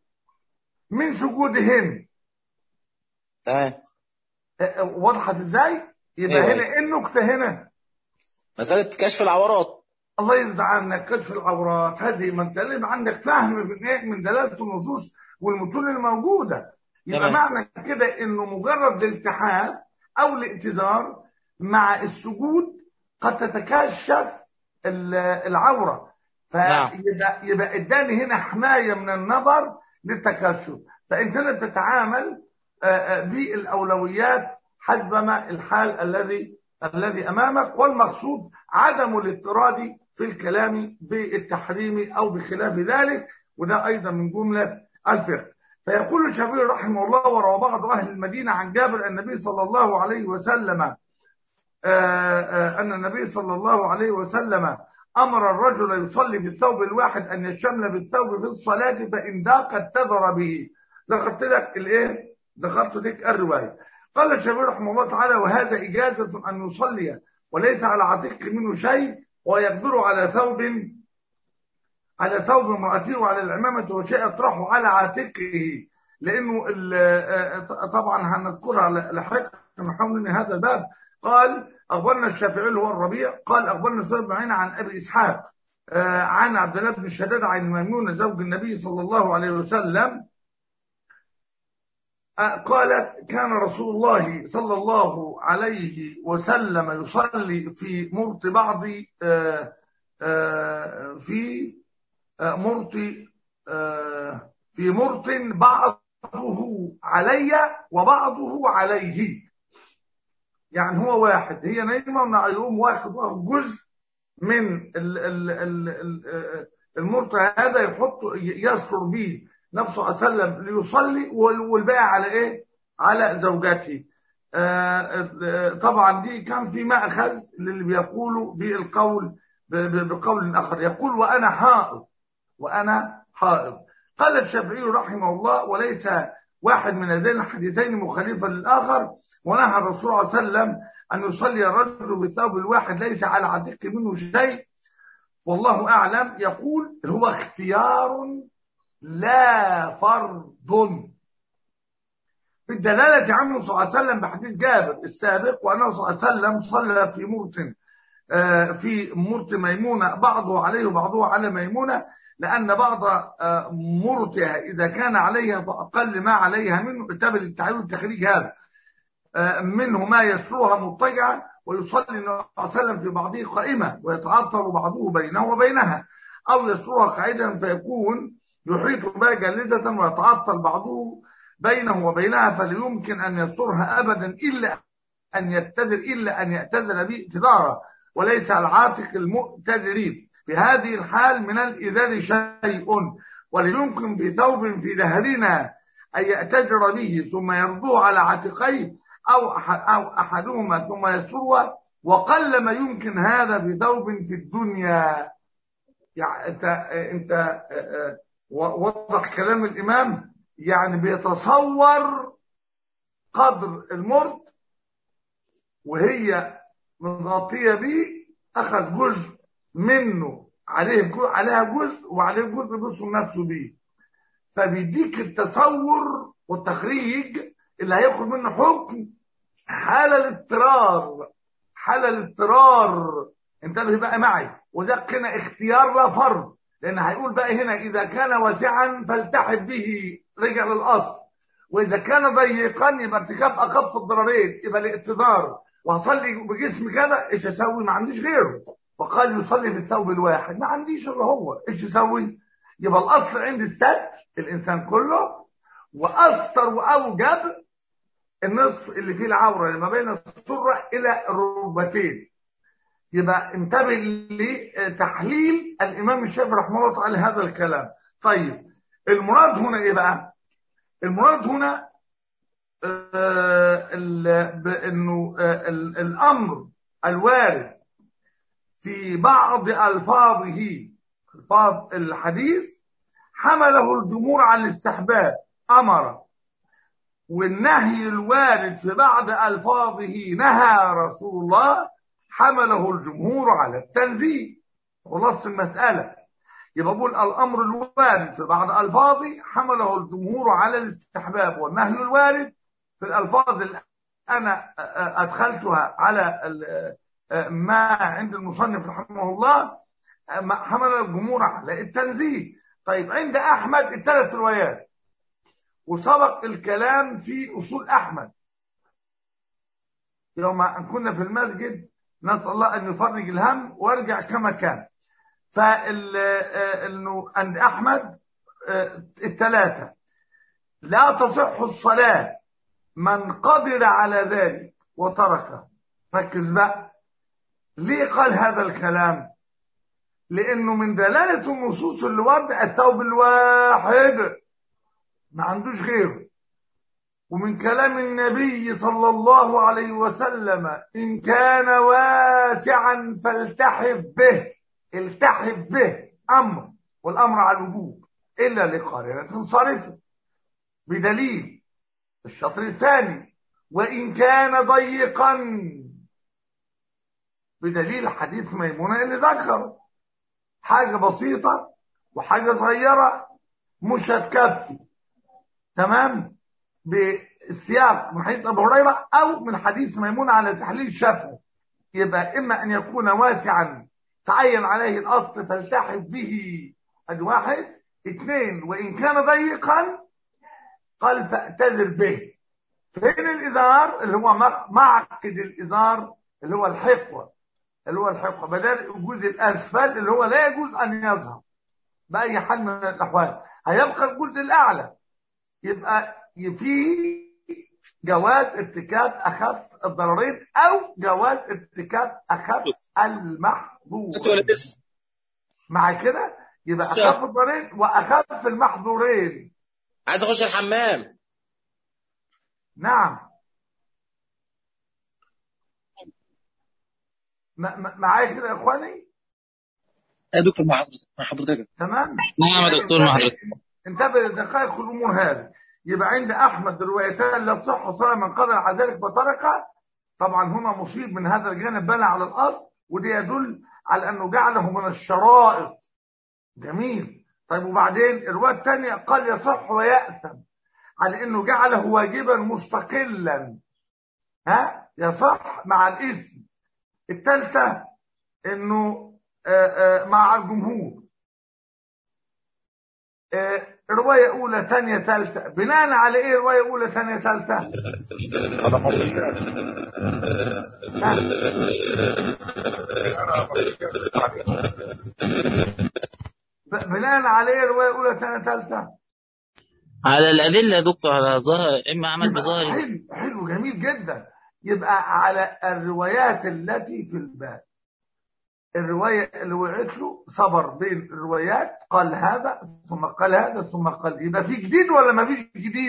[SPEAKER 1] من سجودهن
[SPEAKER 2] تمام
[SPEAKER 1] آه، آه، وضحت ازاي يبقى
[SPEAKER 2] أيوة،
[SPEAKER 1] هنا ايه النكته هنا
[SPEAKER 2] مساله كشف العورات
[SPEAKER 1] الله يرضى عنك كشف العورات هذه ما انت لازم عندك فهم من ايه من دلاله النصوص والمتون الموجوده يبقى
[SPEAKER 2] تمام.
[SPEAKER 1] معنى كده انه مجرد الالتحاف او الائتذار مع السجود قد تتكشف ال- العوره
[SPEAKER 2] نعم.
[SPEAKER 1] فيبقى يبقى اداني هنا حمايه من النظر للتكشف فانت هنا بتتعامل آه، آه، بالاولويات حسب ما الحال الذي الذي امامك والمقصود عدم الاضطراد في الكلام بالتحريم او بخلاف ذلك وده ايضا من جمله الفقه فيقول الشافعي رحمه الله وروى بعض اهل المدينه عن جابر النبي صلى الله عليه وسلم آه، آه، أن النبي صلى الله عليه وسلم أمر الرجل يصلي بالثوب الواحد أن يشمل بالثوب في الصلاة فإن ضاق اتذر به ذكرت لك الإيه؟ ذكرت لك الرواية قال الشافعي رحمه الله تعالى وهذا إجازة أن يصلي وليس على عتيق منه شيء ويقدر على ثوب على ثوب امرأته وعلى العمامة وشيء يطرحه على عاتقه لأنه ال- آه، طبعا هنذكرها لاحقا نحاول من هذا الباب قال أخبرنا الشافعي اللي هو الربيع قال أخبرنا سيد بن عين عن أبي إسحاق آه، عن عبد الله بن الشداد عن ميمونة زوج النبي صلى الله عليه وسلم آه، قالت كان رسول الله صلى الله عليه وسلم يصلي في مرت بعض آه، آه، في آه، مرت آه، في مرت بعضه علي وبعضه عليه يعني هو واحد هي نايمه ومع يقوم واخد واخد جزء من ال ال ال ال المرت هذا يحط يستر به نفسه عليه وسلم ليصلي وال- والباقي على ايه؟ على زوجته. آه، آه، طبعا دي كان في مأخذ للي بيقولوا بالقول ب- ب- بقول اخر يقول وانا حائض وانا حائض. قال الشافعي رحمه الله وليس واحد من هذين الحديثين مخالفا للاخر ونهى الرسول صلى الله عليه وسلم ان يصلي الرجل بالثوب الواحد ليس على عتيق منه شيء والله اعلم يقول هو اختيار لا فرض بالدلالة عنه صلى الله عليه وسلم بحديث جابر السابق وأنه صلى الله عليه وسلم صلى في مرت آه، في مرت ميمونة بعضه عليه وبعضه على ميمونة لأن بعض آه، مرتها إذا كان عليها فأقل ما عليها منه اتبع التعليل والتخريج هذا آه، منه ما يسرها مضطجعا ويصلي النبي صلى الله عليه وسلم في بعضه قائمة ويتعطر بعضه بينه وبينها أو يسرها قاعدا فيكون يحيط بها جالسة ويتعطل بعضه بينه وبينها فلا يمكن أن يسترها أبدا إلا أن يعتذر إلا أن يعتذر به اعتذارا وليس العاتق المؤتذرين في هذه الحال من الإذار شيء ولا يمكن في ثوب في دهرنا أن يأتجر به ثم يرضوه على عاتقيه أو أح- أو أحدهما ثم يسره وقل ما يمكن هذا في ثوب في الدنيا يعني أنت أنت آه، آه، وضح كلام الإمام يعني بيتصور قدر المرد وهي مغطية بيه أخذ جزء منه عليه جزء عليها جزء وعليه جزء بيوصل نفسه بيه فبيديك التصور والتخريج اللي هياخد منه حكم حالة الاضطرار حالة الاضطرار انتبه بقى معي وده هنا اختيار لا فرض لان هيقول بقى هنا اذا كان واسعا فالتحب به رجع للاصل واذا كان ضيقا يبقى ارتكاب اخف الضررين يبقى الاقتدار وهصلي بجسم كذا ايش اسوي ما عنديش غيره وقال يصلي في الثوب الواحد ما عنديش الا هو ايش اسوي يبقى الاصل عندي الستر الانسان كله واستر واوجب النصف اللي فيه العوره اللي ما بين السره الى الركبتين يبقى انتبه لتحليل الامام الشافعي رحمه الله تعالى هذا الكلام طيب المراد هنا ايه بقى المراد هنا آه، ال- بانه آه، ال- الامر الوارد في بعض الفاظه الفاظ الحديث حمله الجمهور على الاستحباب امر والنهي الوارد في بعض الفاظه نهى رسول الله حمله الجمهور على التنزيه خلاص المساله يبقى بقول الامر الوارد في بعض الفاظه حمله الجمهور على الاستحباب والنهي الوارد في الالفاظ اللي انا ادخلتها على ال- ما عند المصنف رحمه الله ما حمل الجمهور على التنزيه طيب عند احمد الثلاث روايات وسبق الكلام في اصول احمد يوم ان كنا في المسجد نسال الله ان يفرج الهم وارجع كما كان فال آه، انه عند احمد آه، الثلاثه لا تصح الصلاه من قدر على ذلك وتركه ركز بقى ليه قال هذا الكلام لانه من دلاله النصوص اللي ورد الثوب الواحد ما عندوش غيره ومن كلام النبي صلى الله عليه وسلم إن كان واسعا فالتحف به التحف به أمر والأمر على الوجوب إلا لقارنة صارفة بدليل الشطر الثاني وإن كان ضيقا بدليل حديث ميمونة اللي ذكر حاجة بسيطة وحاجة صغيرة مش هتكفي تمام بالسياق من حديث أبو هريرة أو من حديث ميمونة على تحليل شفه يبقى إما أن يكون واسعا تعين عليه الأصل فالتحف به ادي واحد اثنين وإن كان ضيقا قال فاعتذر به فين الإزار اللي هو معقد الإزار اللي هو الحقوة اللي هو الحقوة بدل الجزء الأسفل اللي هو لا يجوز أن يظهر بأي حال من الأحوال هيبقى الجزء الأعلى يبقى فيه جواز ارتكاب أخف الضررين أو جواز ارتكاب أخف المحظورين مع كده يبقى أخف الضررين وأخف المحظورين
[SPEAKER 2] عايز أخش الحمام
[SPEAKER 1] نعم معايا كده يا اخواني
[SPEAKER 5] يا دكتور مع حضرتك مع حضرتك
[SPEAKER 1] تمام
[SPEAKER 5] نعم يا دكتور مع حضرتك
[SPEAKER 1] انتبه لدقائق الامور هذه يبقى عند احمد روايتان لا تصح صلاه من قدر على ذلك فترك طبعا هنا مصيب من هذا الجانب بنى على الاصل وده يدل على انه جعله من الشرائط جميل طيب وبعدين الروايه الثانيه قال يصح ويأثم على انه جعله واجبا مستقلا ها يصح مع الاثم الثالثه انه آآ آآ مع الجمهور روايه اولى ثانيه ثالثه بناء على ايه روايه اولى ثانيه ثالثه بناء على ايه روايه اولى ثانيه ثالثه
[SPEAKER 5] على الأدلة يا دكتور على ظاهر إما عمل بظاهر
[SPEAKER 1] حلو حلو جميل جدا يبقى على الروايات التي في الباب الرواية اللي وقعت له صبر بين الروايات قال هذا ثم قال هذا ثم قال يبقى في جديد ولا ما فيش جديد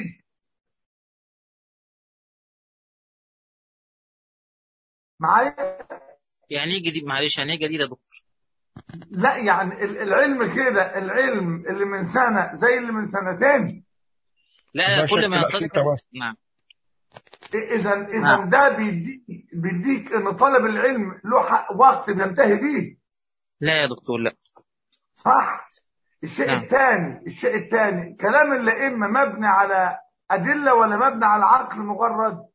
[SPEAKER 1] معايا
[SPEAKER 5] يعني ايه جديد معلش يعني ايه جديد يا دكتور
[SPEAKER 1] لا يعني العلم كده العلم اللي من سنة زي اللي من سنتين
[SPEAKER 5] لا كل ما
[SPEAKER 4] شك
[SPEAKER 5] ينطبق
[SPEAKER 4] الأخير
[SPEAKER 5] نعم
[SPEAKER 1] اذا اذا
[SPEAKER 5] نعم.
[SPEAKER 1] ده بيديك بيديك ان طلب العلم له حق وقت بينتهي بيه
[SPEAKER 5] لا يا دكتور لا
[SPEAKER 1] صح الشيء
[SPEAKER 5] نعم.
[SPEAKER 1] الثاني الشيء الثاني كلام الائمه مبني على ادله ولا مبني على عقل مجرد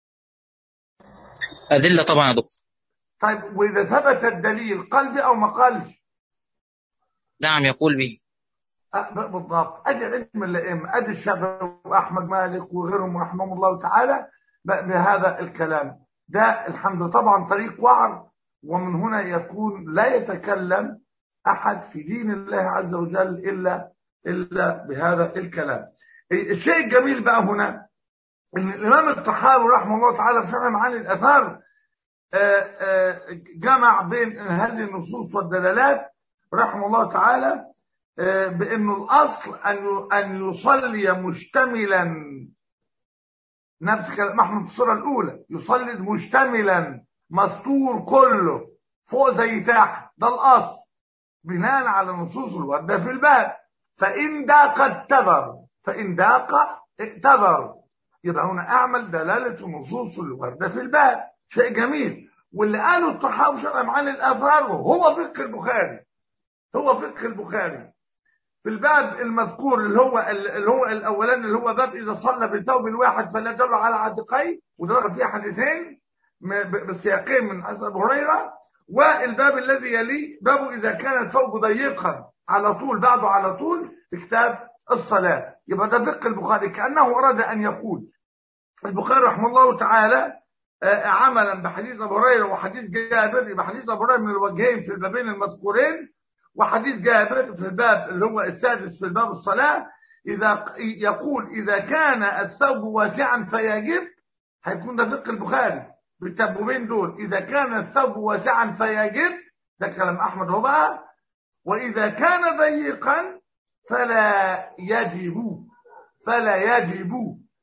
[SPEAKER 5] أدلة طبعا يا دكتور
[SPEAKER 1] طيب واذا ثبت الدليل قلبي او ما قالش
[SPEAKER 5] نعم يقول به
[SPEAKER 1] أه، ب- بالضبط ادي علم الائمه ادي الشافعي واحمد مالك وغيرهم رحمهم الله تعالى ب- بهذا الكلام ده الحمد لله طبعا طريق وعر ومن هنا يكون لا يتكلم احد في دين الله عز وجل الا الا بهذا الكلام الشيء الجميل بقى هنا ان الامام الطحاوي رحمه الله تعالى في شرح معاني الاثار آه، آه، جمع بين هذه النصوص والدلالات رحمه الله تعالى آه، بانه الاصل ان ان يصلي مشتملا نفس كلام احمد في الصوره الاولى يصلي مشتملا مستور كله فوق زي تحت ده الاصل بناء على نصوص الورده في الباب فان داق اتذر فان داق ائتذر يبقى هنا اعمل دلاله نصوص الورده في الباب شيء جميل واللي قاله الطحاوي شرع معاني الاثار هو فقه البخاري هو فقه البخاري في الباب المذكور اللي هو اللي هو الاولاني اللي هو باب اذا صلى بثوب واحد فلا يدل على عاتقيه وده دخل فيه حديثين م- ب- بالسياقين من حديث ابو هريره والباب الذي يليه باب اذا كان الثوب ضيقا على طول بعده على طول في كتاب الصلاه يبقى ده فقه البخاري كانه اراد ان يقول البخاري رحمه الله تعالى آه، عملا بحديث ابو هريره وحديث جابر يبقى حديث ابو هريره من الوجهين في البابين المذكورين وحديث جابر في الباب اللي هو السادس في الباب الصلاة إذا يقول إذا كان الثوب واسعا فيجب هيكون ده فقه البخاري بالتبوبين دول إذا كان الثوب واسعا فيجب ده كلام أحمد هو بقى وإذا كان ضيقا فلا يجب فلا يجب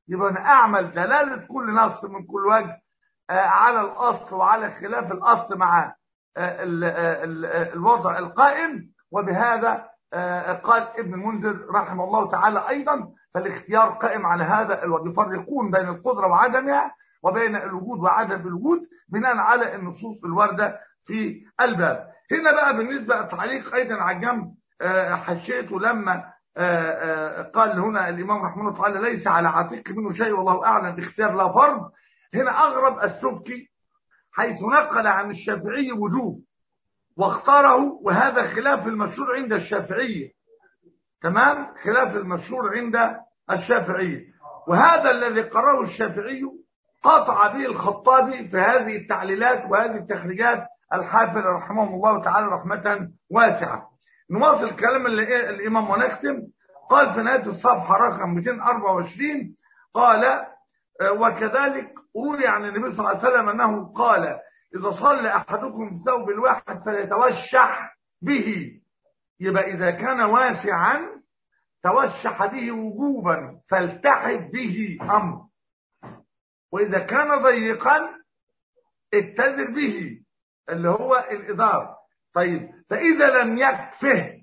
[SPEAKER 1] يبقى انا اعمل دلاله كل نص من كل وجه آه، على الاصل وعلى خلاف الاصل مع آه، ال- آه، ال- آه، الوضع القائم وبهذا آه، قال ابن المنذر رحمه الله تعالى ايضا فالاختيار قائم على هذا الوجه يفرقون بين القدره وعدمها وبين الوجود وعدم الوجود بناء على النصوص الوارده في الباب هنا بقى بالنسبه التعليق ايضا على الجنب آه، حشيته لما آه، آه، قال هنا الامام رحمه الله تعالى ليس على عاتق منه شيء والله اعلم اختيار لا فرض هنا اغرب السبكي حيث نقل عن الشافعي وجوب واختاره وهذا خلاف المشهور عند الشافعية تمام خلاف المشهور عند الشافعية وهذا الذي قرره الشافعي قطع به الخطابي في هذه التعليلات وهذه التخريجات الحافل رحمه الله تعالى رحمة واسعة نواصل كلام اللي- الإمام ونختم قال في نهاية الصفحة رقم 224 قال آه، وكذلك روي عن النبي صلى الله عليه وسلم أنه قال إذا صلى أحدكم في ثوب الواحد فليتوشح به يبقى إذا كان واسعا توشح به وجوبا فالتحف به أمر وإذا كان ضيقا اتزر به اللي هو الإدار طيب فإذا لم يكفه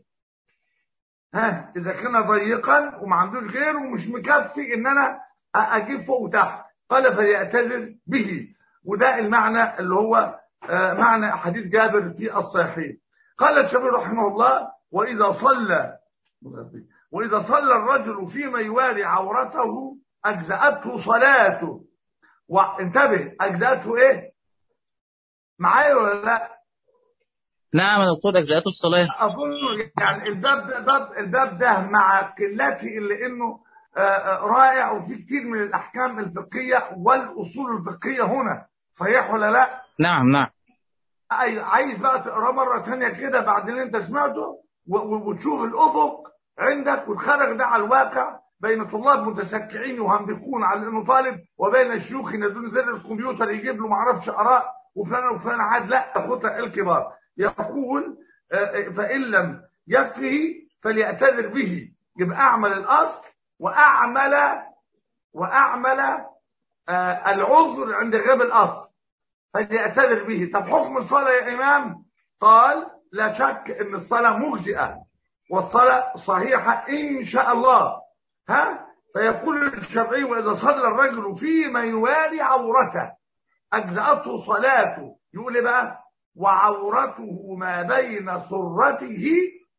[SPEAKER 1] ها إذا كان ضيقا وما عندوش غيره ومش مكفي إن أنا أ- أجيب فوق وتحت قال فليعتذر به وده المعنى اللي هو آه، معنى حديث جابر في الصحيحين قال الشافعي رحمه الله وإذا صلى وإذا صلى الرجل فيما يواري عورته أجزأته صلاته وانتبه أجزأته إيه؟ معايا ولا لا؟
[SPEAKER 5] نعم يا دكتور أجزاءته الصلاة
[SPEAKER 1] اظن يعني الباب ده باب الباب ده مع قلته الا انه آه، آه، رائع وفي كتير من الاحكام الفقهيه والاصول الفقهيه هنا صحيح ولا لا؟
[SPEAKER 5] نعم نعم
[SPEAKER 1] عايز- عايز بقى تقراه مره ثانيه كده بعد اللي انت سمعته و- و- وتشوف الافق عندك وتخرج ده على الواقع بين طلاب متسكعين يهمبكون على انه طالب وبين شيوخ ينادون زر الكمبيوتر يجيب له معرفش اراء وفلان وفلان عاد لا اخوتها الكبار يقول آه، آه، فان لم يكفه فليعتذر به يبقى اعمل الاصل واعمل واعمل آه، العذر عند غياب الاصل فليعتذر به طب حكم الصلاة يا إمام قال لا شك أن الصلاة مجزئة والصلاة صحيحة إن شاء الله ها فيقول الشافعي وإذا صلى الرجل فيما يواري عورته أجزأته صلاته يقول إيه بقى وعورته ما بين سرته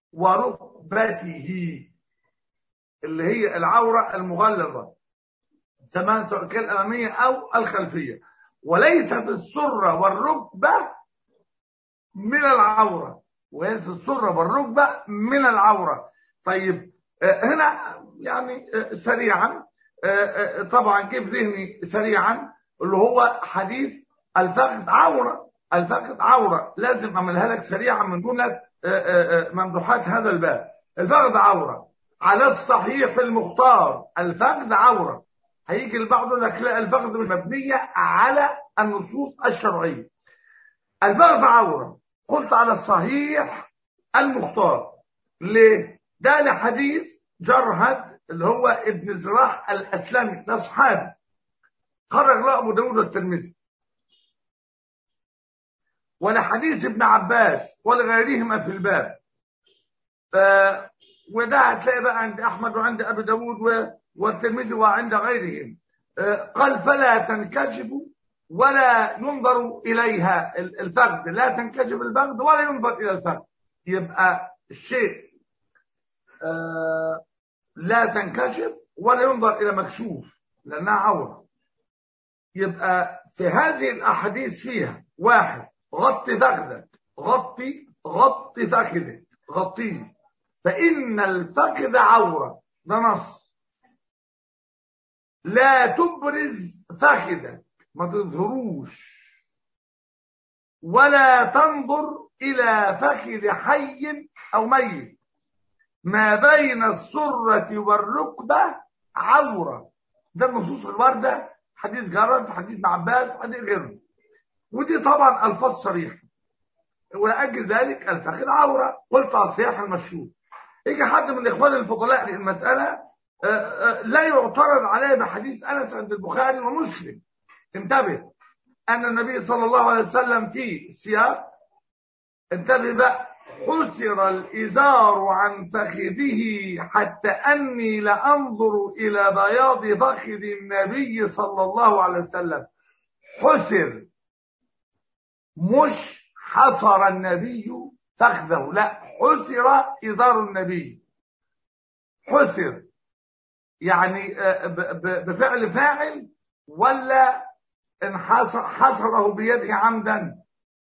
[SPEAKER 1] وركبته اللي هي العورة المغلظة سواء سواء كان الأمامية أو الخلفية وليس في السرة والركبة من العورة وليس السرة والركبة من العورة طيب آه، هنا يعني آه، سريعا آه، آه، طبعا كيف ذهني سريعا اللي هو حديث الفخذ عورة الفخذ عورة لازم أعملها لك سريعا من دون آه، آه، آه، ممدوحات هذا الباب الفخذ عورة على الصحيح المختار الفخذ عورة هيجي البعض يقول لك لا الفخذ مبنية على النصوص الشرعية الفخذ عورة قلت على الصحيح المختار ليه؟ ده لحديث جرهد اللي هو ابن زراح الأسلمي ده صحابي خرج له أبو داود والترمذي ولحديث ابن عباس ولغيرهما في الباب آه وده هتلاقي بقى عند أحمد وعند أبي داود و- والترمذي وعند غيرهم آه قال فلا تنكشف ولا ينظر إليها ال- الفخذ لا تنكشف الفخذ ولا ينظر إلى الفخذ يبقى الشيء آه لا تنكشف ولا ينظر إلى مكشوف لأنها عورة يبقى في هذه الأحاديث فيها واحد غطي فخذك غطي غطي فخذك غطيه فإن الفخذ عورة ده نص لا تبرز فخذك ما تظهروش ولا تنظر إلى فخذ حي أو ميت ما بين السرة والركبة عورة ده النصوص الواردة حديث جرد حديث ابن عباس حديث غيره ودي طبعا ألفاظ صريحة ولأجل ذلك الفخذ عورة قلت على الصياح المشهور يجي حد من الإخوان الفضلاء المسألة آه، آه، لا يعترض عليه بحديث انس عند البخاري ومسلم انتبه ان النبي صلى الله عليه وسلم في سياق انتبه بقى حسر الازار عن فخذه حتى اني لانظر الى بياض فخذ النبي صلى الله عليه وسلم حسر مش حصر النبي فخذه لا حسر ازار النبي حسر يعني آه، ب- ب- بفعل فاعل ولا انحصر حصره بيده عمدا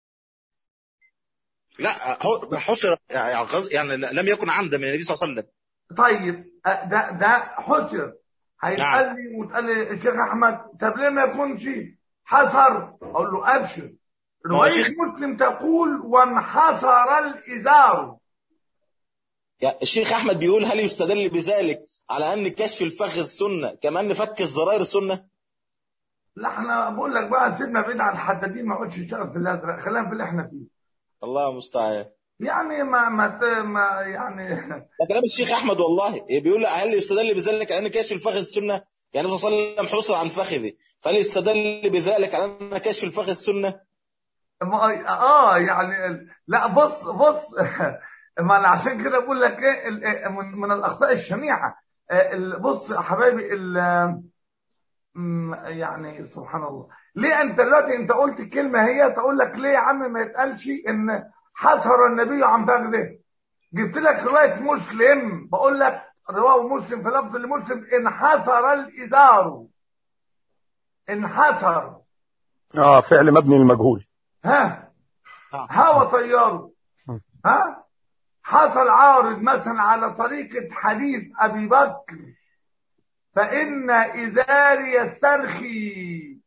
[SPEAKER 2] لا هو حصر يعني غز- يعني لم يكن عمدا من النبي صلى الله عليه وسلم
[SPEAKER 1] طيب آه، ده ده حسر هيتقال
[SPEAKER 2] نعم.
[SPEAKER 1] لي وتقال لي الشيخ احمد طب ليه ما يكونش حصر اقول له ابشر
[SPEAKER 2] ما هو
[SPEAKER 1] روايه
[SPEAKER 2] شيخ-
[SPEAKER 1] مسلم تقول وانحصر الازار
[SPEAKER 2] يعني الشيخ احمد بيقول هل يستدل بذلك على ان كشف الفخذ سنه كما ان فك الزراير سنه
[SPEAKER 1] لا احنا بقول لك بقى سيبنا بعيد عن الحدادين ما اقعدش نشتغل في الازرق خلينا في اللي احنا فيه
[SPEAKER 2] الله المستعان
[SPEAKER 1] يعني ما ما ت- ما يعني
[SPEAKER 2] ده كلام الشيخ احمد والله بيقول هل يستدل بذلك على ان كشف الفخذ سنه يعني النبي صلى الله عليه وسلم حصر عن فخذه فهل يستدل بذلك على ان كشف الفخذ سنه
[SPEAKER 1] ما- اه يعني ال- لا بص بص ما انا عشان كده بقول لك ايه ال- إيه، من, من الاخطاء الشنيعه آه، ال- بص يا حبايبي ال- م- يعني سبحان الله ليه انت دلوقتي انت قلت كلمه هي تقول لك ليه يا عم ما يتقالش ان حصر النبي عن فخذه جبت لك روايه مسلم بقول لك رواه مسلم في لفظ لمسلم انحصر الازار انحصر
[SPEAKER 4] اه فعل مبني للمجهول
[SPEAKER 1] ها
[SPEAKER 2] نعم.
[SPEAKER 1] هوا طياره ها حصل عارض مثلا على طريقة حديث أبي بكر فإن إزاري يسترخي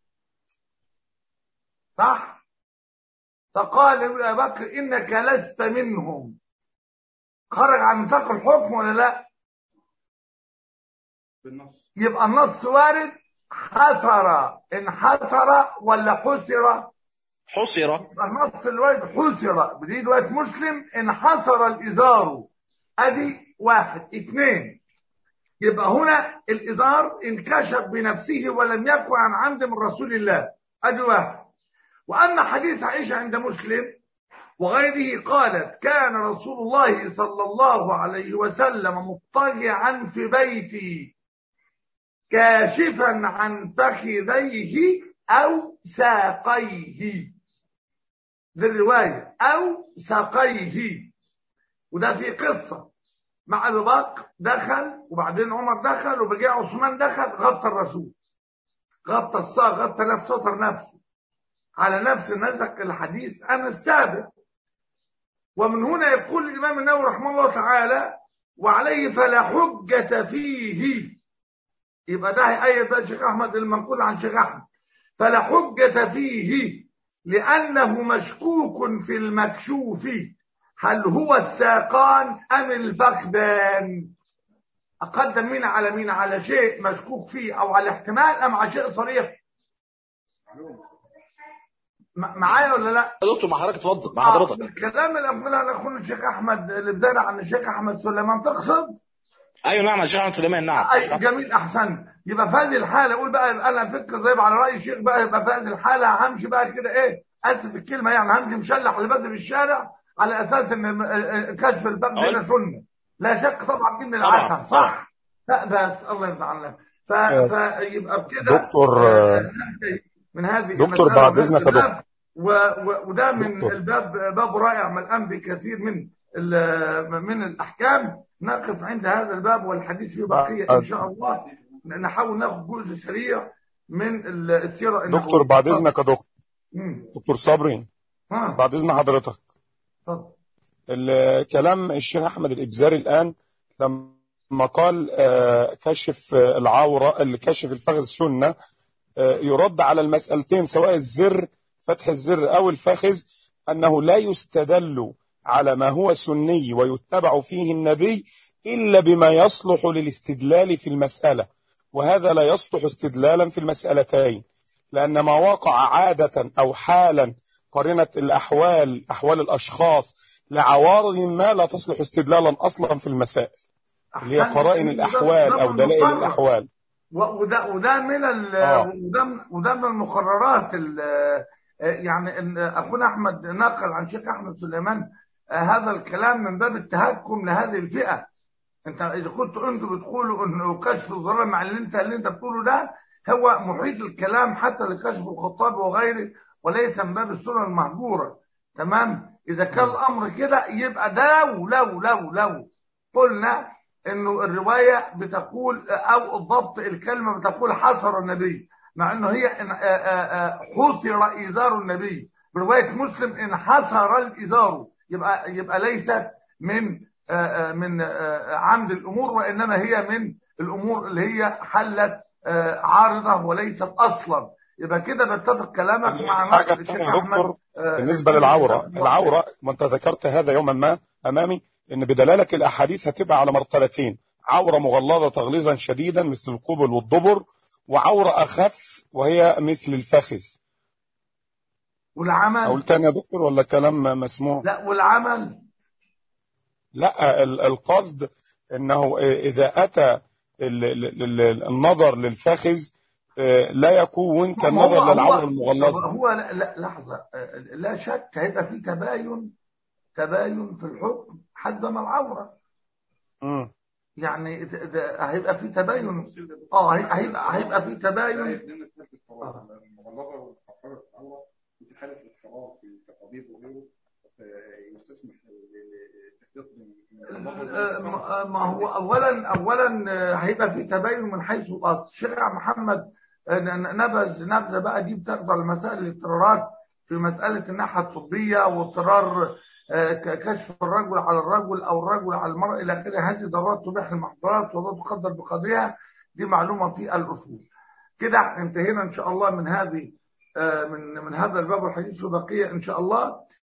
[SPEAKER 1] صح فقال ابن أبي بكر إنك لست منهم خرج عن نطاق الحكم ولا لا يبقى النص وارد حصر انحصر ولا حسر
[SPEAKER 2] حصر
[SPEAKER 1] النص الوارد حسر بدي رواية مسلم انحصر الإزار أدي واحد اثنين يبقى هنا الإزار انكشف بنفسه ولم يكن عن عمد من رسول الله أدي واحد وأما حديث عائشة عند مسلم وغيره قالت كان رسول الله صلى الله عليه وسلم مضطجعا في بيتي كاشفا عن فخذيه أو ساقيه دي الرواية أو ساقيه وده في قصة مع أبي بكر دخل وبعدين عمر دخل وبقي عثمان دخل غطى الرسول غطى الساق غطى نفسه ستر نفسه على نفس نسق الحديث أنا السابق ومن هنا يقول الإمام النووي رحمه الله تعالى وعليه فلا حجة فيه يبقى ده هيأيد بقى الشيخ أحمد المنقول عن شيخ أحمد فلا حجة فيه لأنه مشكوك في المكشوف هل هو الساقان أم الفخذان أقدم مين على مين على شيء مشكوك فيه أو على احتمال أم على شيء صريح م- معايا ولا لا
[SPEAKER 2] يا دكتور مع حضرتك اتفضل مع حضرتك
[SPEAKER 1] آه، الكلام اللي أقوله عن أخونا الشيخ أحمد اللي بدأنا عن الشيخ أحمد سليمان تقصد
[SPEAKER 2] ايوه نعم يا شيخ عن سليمان نعم
[SPEAKER 1] أي جميل أحسن يبقى في هذه الحالة أقول بقى أنا فكر زي على رأي الشيخ بقى يبقى في هذه الحالة همشي بقى كده إيه أسف الكلمة يعني همشي مشلح لبدر في الشارع على أساس إن الم- ال- ال- كشف الفخذ
[SPEAKER 2] أقول-
[SPEAKER 1] هنا سنة لا شك طبعا دي من
[SPEAKER 2] طبعاً،
[SPEAKER 1] العتب
[SPEAKER 2] طبعاً.
[SPEAKER 1] صح لا بس الله يرضى عنك ف... فيبقى بكده
[SPEAKER 4] دكتور،
[SPEAKER 1] آه،
[SPEAKER 4] آه،
[SPEAKER 1] ننتهي من هذه
[SPEAKER 4] دكتور،
[SPEAKER 1] المسألة
[SPEAKER 4] بعد
[SPEAKER 1] وهذا
[SPEAKER 4] إذنك يا
[SPEAKER 1] الباب. و... و... وده من
[SPEAKER 4] دكتور.
[SPEAKER 1] الباب باب رائع ملآن بكثير من ال- من الأحكام نقف عند هذا الباب والحديث فيه بقية إن شاء الله نحاول ناخد جزء سريع من ال- السيرة النبوية.
[SPEAKER 4] دكتور بعد اذنك يا دكتور
[SPEAKER 1] مم.
[SPEAKER 4] دكتور صبري
[SPEAKER 1] ها
[SPEAKER 4] بعد اذن حضرتك
[SPEAKER 1] اتفضل.
[SPEAKER 4] الكلام الشيخ احمد الابزاري الان لما قال آه، كشف آه، العوره اللي كشف الفخذ سنه آه، يرد على المسألتين سواء الزر فتح الزر أو الفخذ أنه لا يستدل على ما هو سني ويتبع فيه النبي إلا بما يصلح للاستدلال في المسألة وهذا لا يصلح استدلالا في المسألتين لأن ما وقع عادة أو حالا قرنت الأحوال أحوال الأشخاص لعوارض ما لا تصلح استدلالا أصلا في المسائل اللي هي
[SPEAKER 1] أحسنت.
[SPEAKER 4] قرائن
[SPEAKER 1] وده-
[SPEAKER 4] الأحوال
[SPEAKER 1] وده
[SPEAKER 4] أو دلائل
[SPEAKER 1] مقرر.
[SPEAKER 4] الأحوال
[SPEAKER 1] و- وده وده من ال
[SPEAKER 4] آه.
[SPEAKER 1] وده من- وده من المقررات ال- يعني ان اخونا احمد نقل عن شيخ احمد سليمان آه، هذا الكلام من باب التهكم لهذه الفئه انت اذا كنتوا انتوا بتقولوا انه كشف الضرر مع اللي انت اللي انت بتقوله ده هو محيط الكلام حتى لكشف الخطاب وغيره وليس من باب السنه المهجوره تمام اذا كان الامر كده يبقى ده لو لو لو لو قلنا انه الروايه بتقول او الضبط الكلمه بتقول حصر النبي مع انه هي إن- آه، آه، آه، حصر ازار النبي بروايه مسلم انحصر الازار يبقى يبقى ليست من آه، آه، من آه، عمد الامور وانما هي من الامور اللي هي حلت آه، عارضه وليست اصلا يبقى كده بتفق كلامك مع
[SPEAKER 4] الحاجة
[SPEAKER 1] نصر
[SPEAKER 4] الثانية
[SPEAKER 1] الشيخ
[SPEAKER 4] يا
[SPEAKER 1] أحمد،
[SPEAKER 4] دكتور
[SPEAKER 1] آه،
[SPEAKER 4] بالنسبة للعورة العورة ما أنت ذكرت هذا يوما ما أمامي إن بدلالة الأحاديث هتبقى على مرتبتين عورة مغلظة تغليظا شديدا مثل القبل والدبر وعورة أخف وهي مثل الفخذ
[SPEAKER 1] والعمل
[SPEAKER 4] أقول تاني يا دكتور ولا كلام مسموع
[SPEAKER 1] لا والعمل
[SPEAKER 4] لا ال- القصد انه اذا اتى ال- ال- ال- النظر للفخذ آه، لا يكون كالنظر
[SPEAKER 1] هو-
[SPEAKER 4] للعوره
[SPEAKER 1] هو-
[SPEAKER 4] المغلظه
[SPEAKER 1] هو لا, لا لحظة آه، لا شك هيبقى في تباين تباين في الحكم حد ما العورة
[SPEAKER 4] مم.
[SPEAKER 1] يعني ده- ده هيبقى في تباين اه هي- هيبقى هيبقى في تباين
[SPEAKER 7] المغلظه والمحرره العوره وفي حاله الاضطرار في كطبيب وغيره يستسمح للتحقيق
[SPEAKER 1] آه، ما ما هو اولا اولا آه، هيبقى في تباين من حيث الاصل الشيخ محمد آه، ن- نبذ نبذه بقى دي بتقدر لمسائل الاضطرارات في مساله الناحيه الطبيه واضطرار آه، ك- كشف الرجل على الرجل او الرجل على المراه الى اخره هذه ضرورات تبيح المحظورات ولا تقدر بقدرها دي معلومه في الاصول كده انتهينا ان شاء الله من هذه آه، من من هذا الباب الحديث بقيه ان شاء الله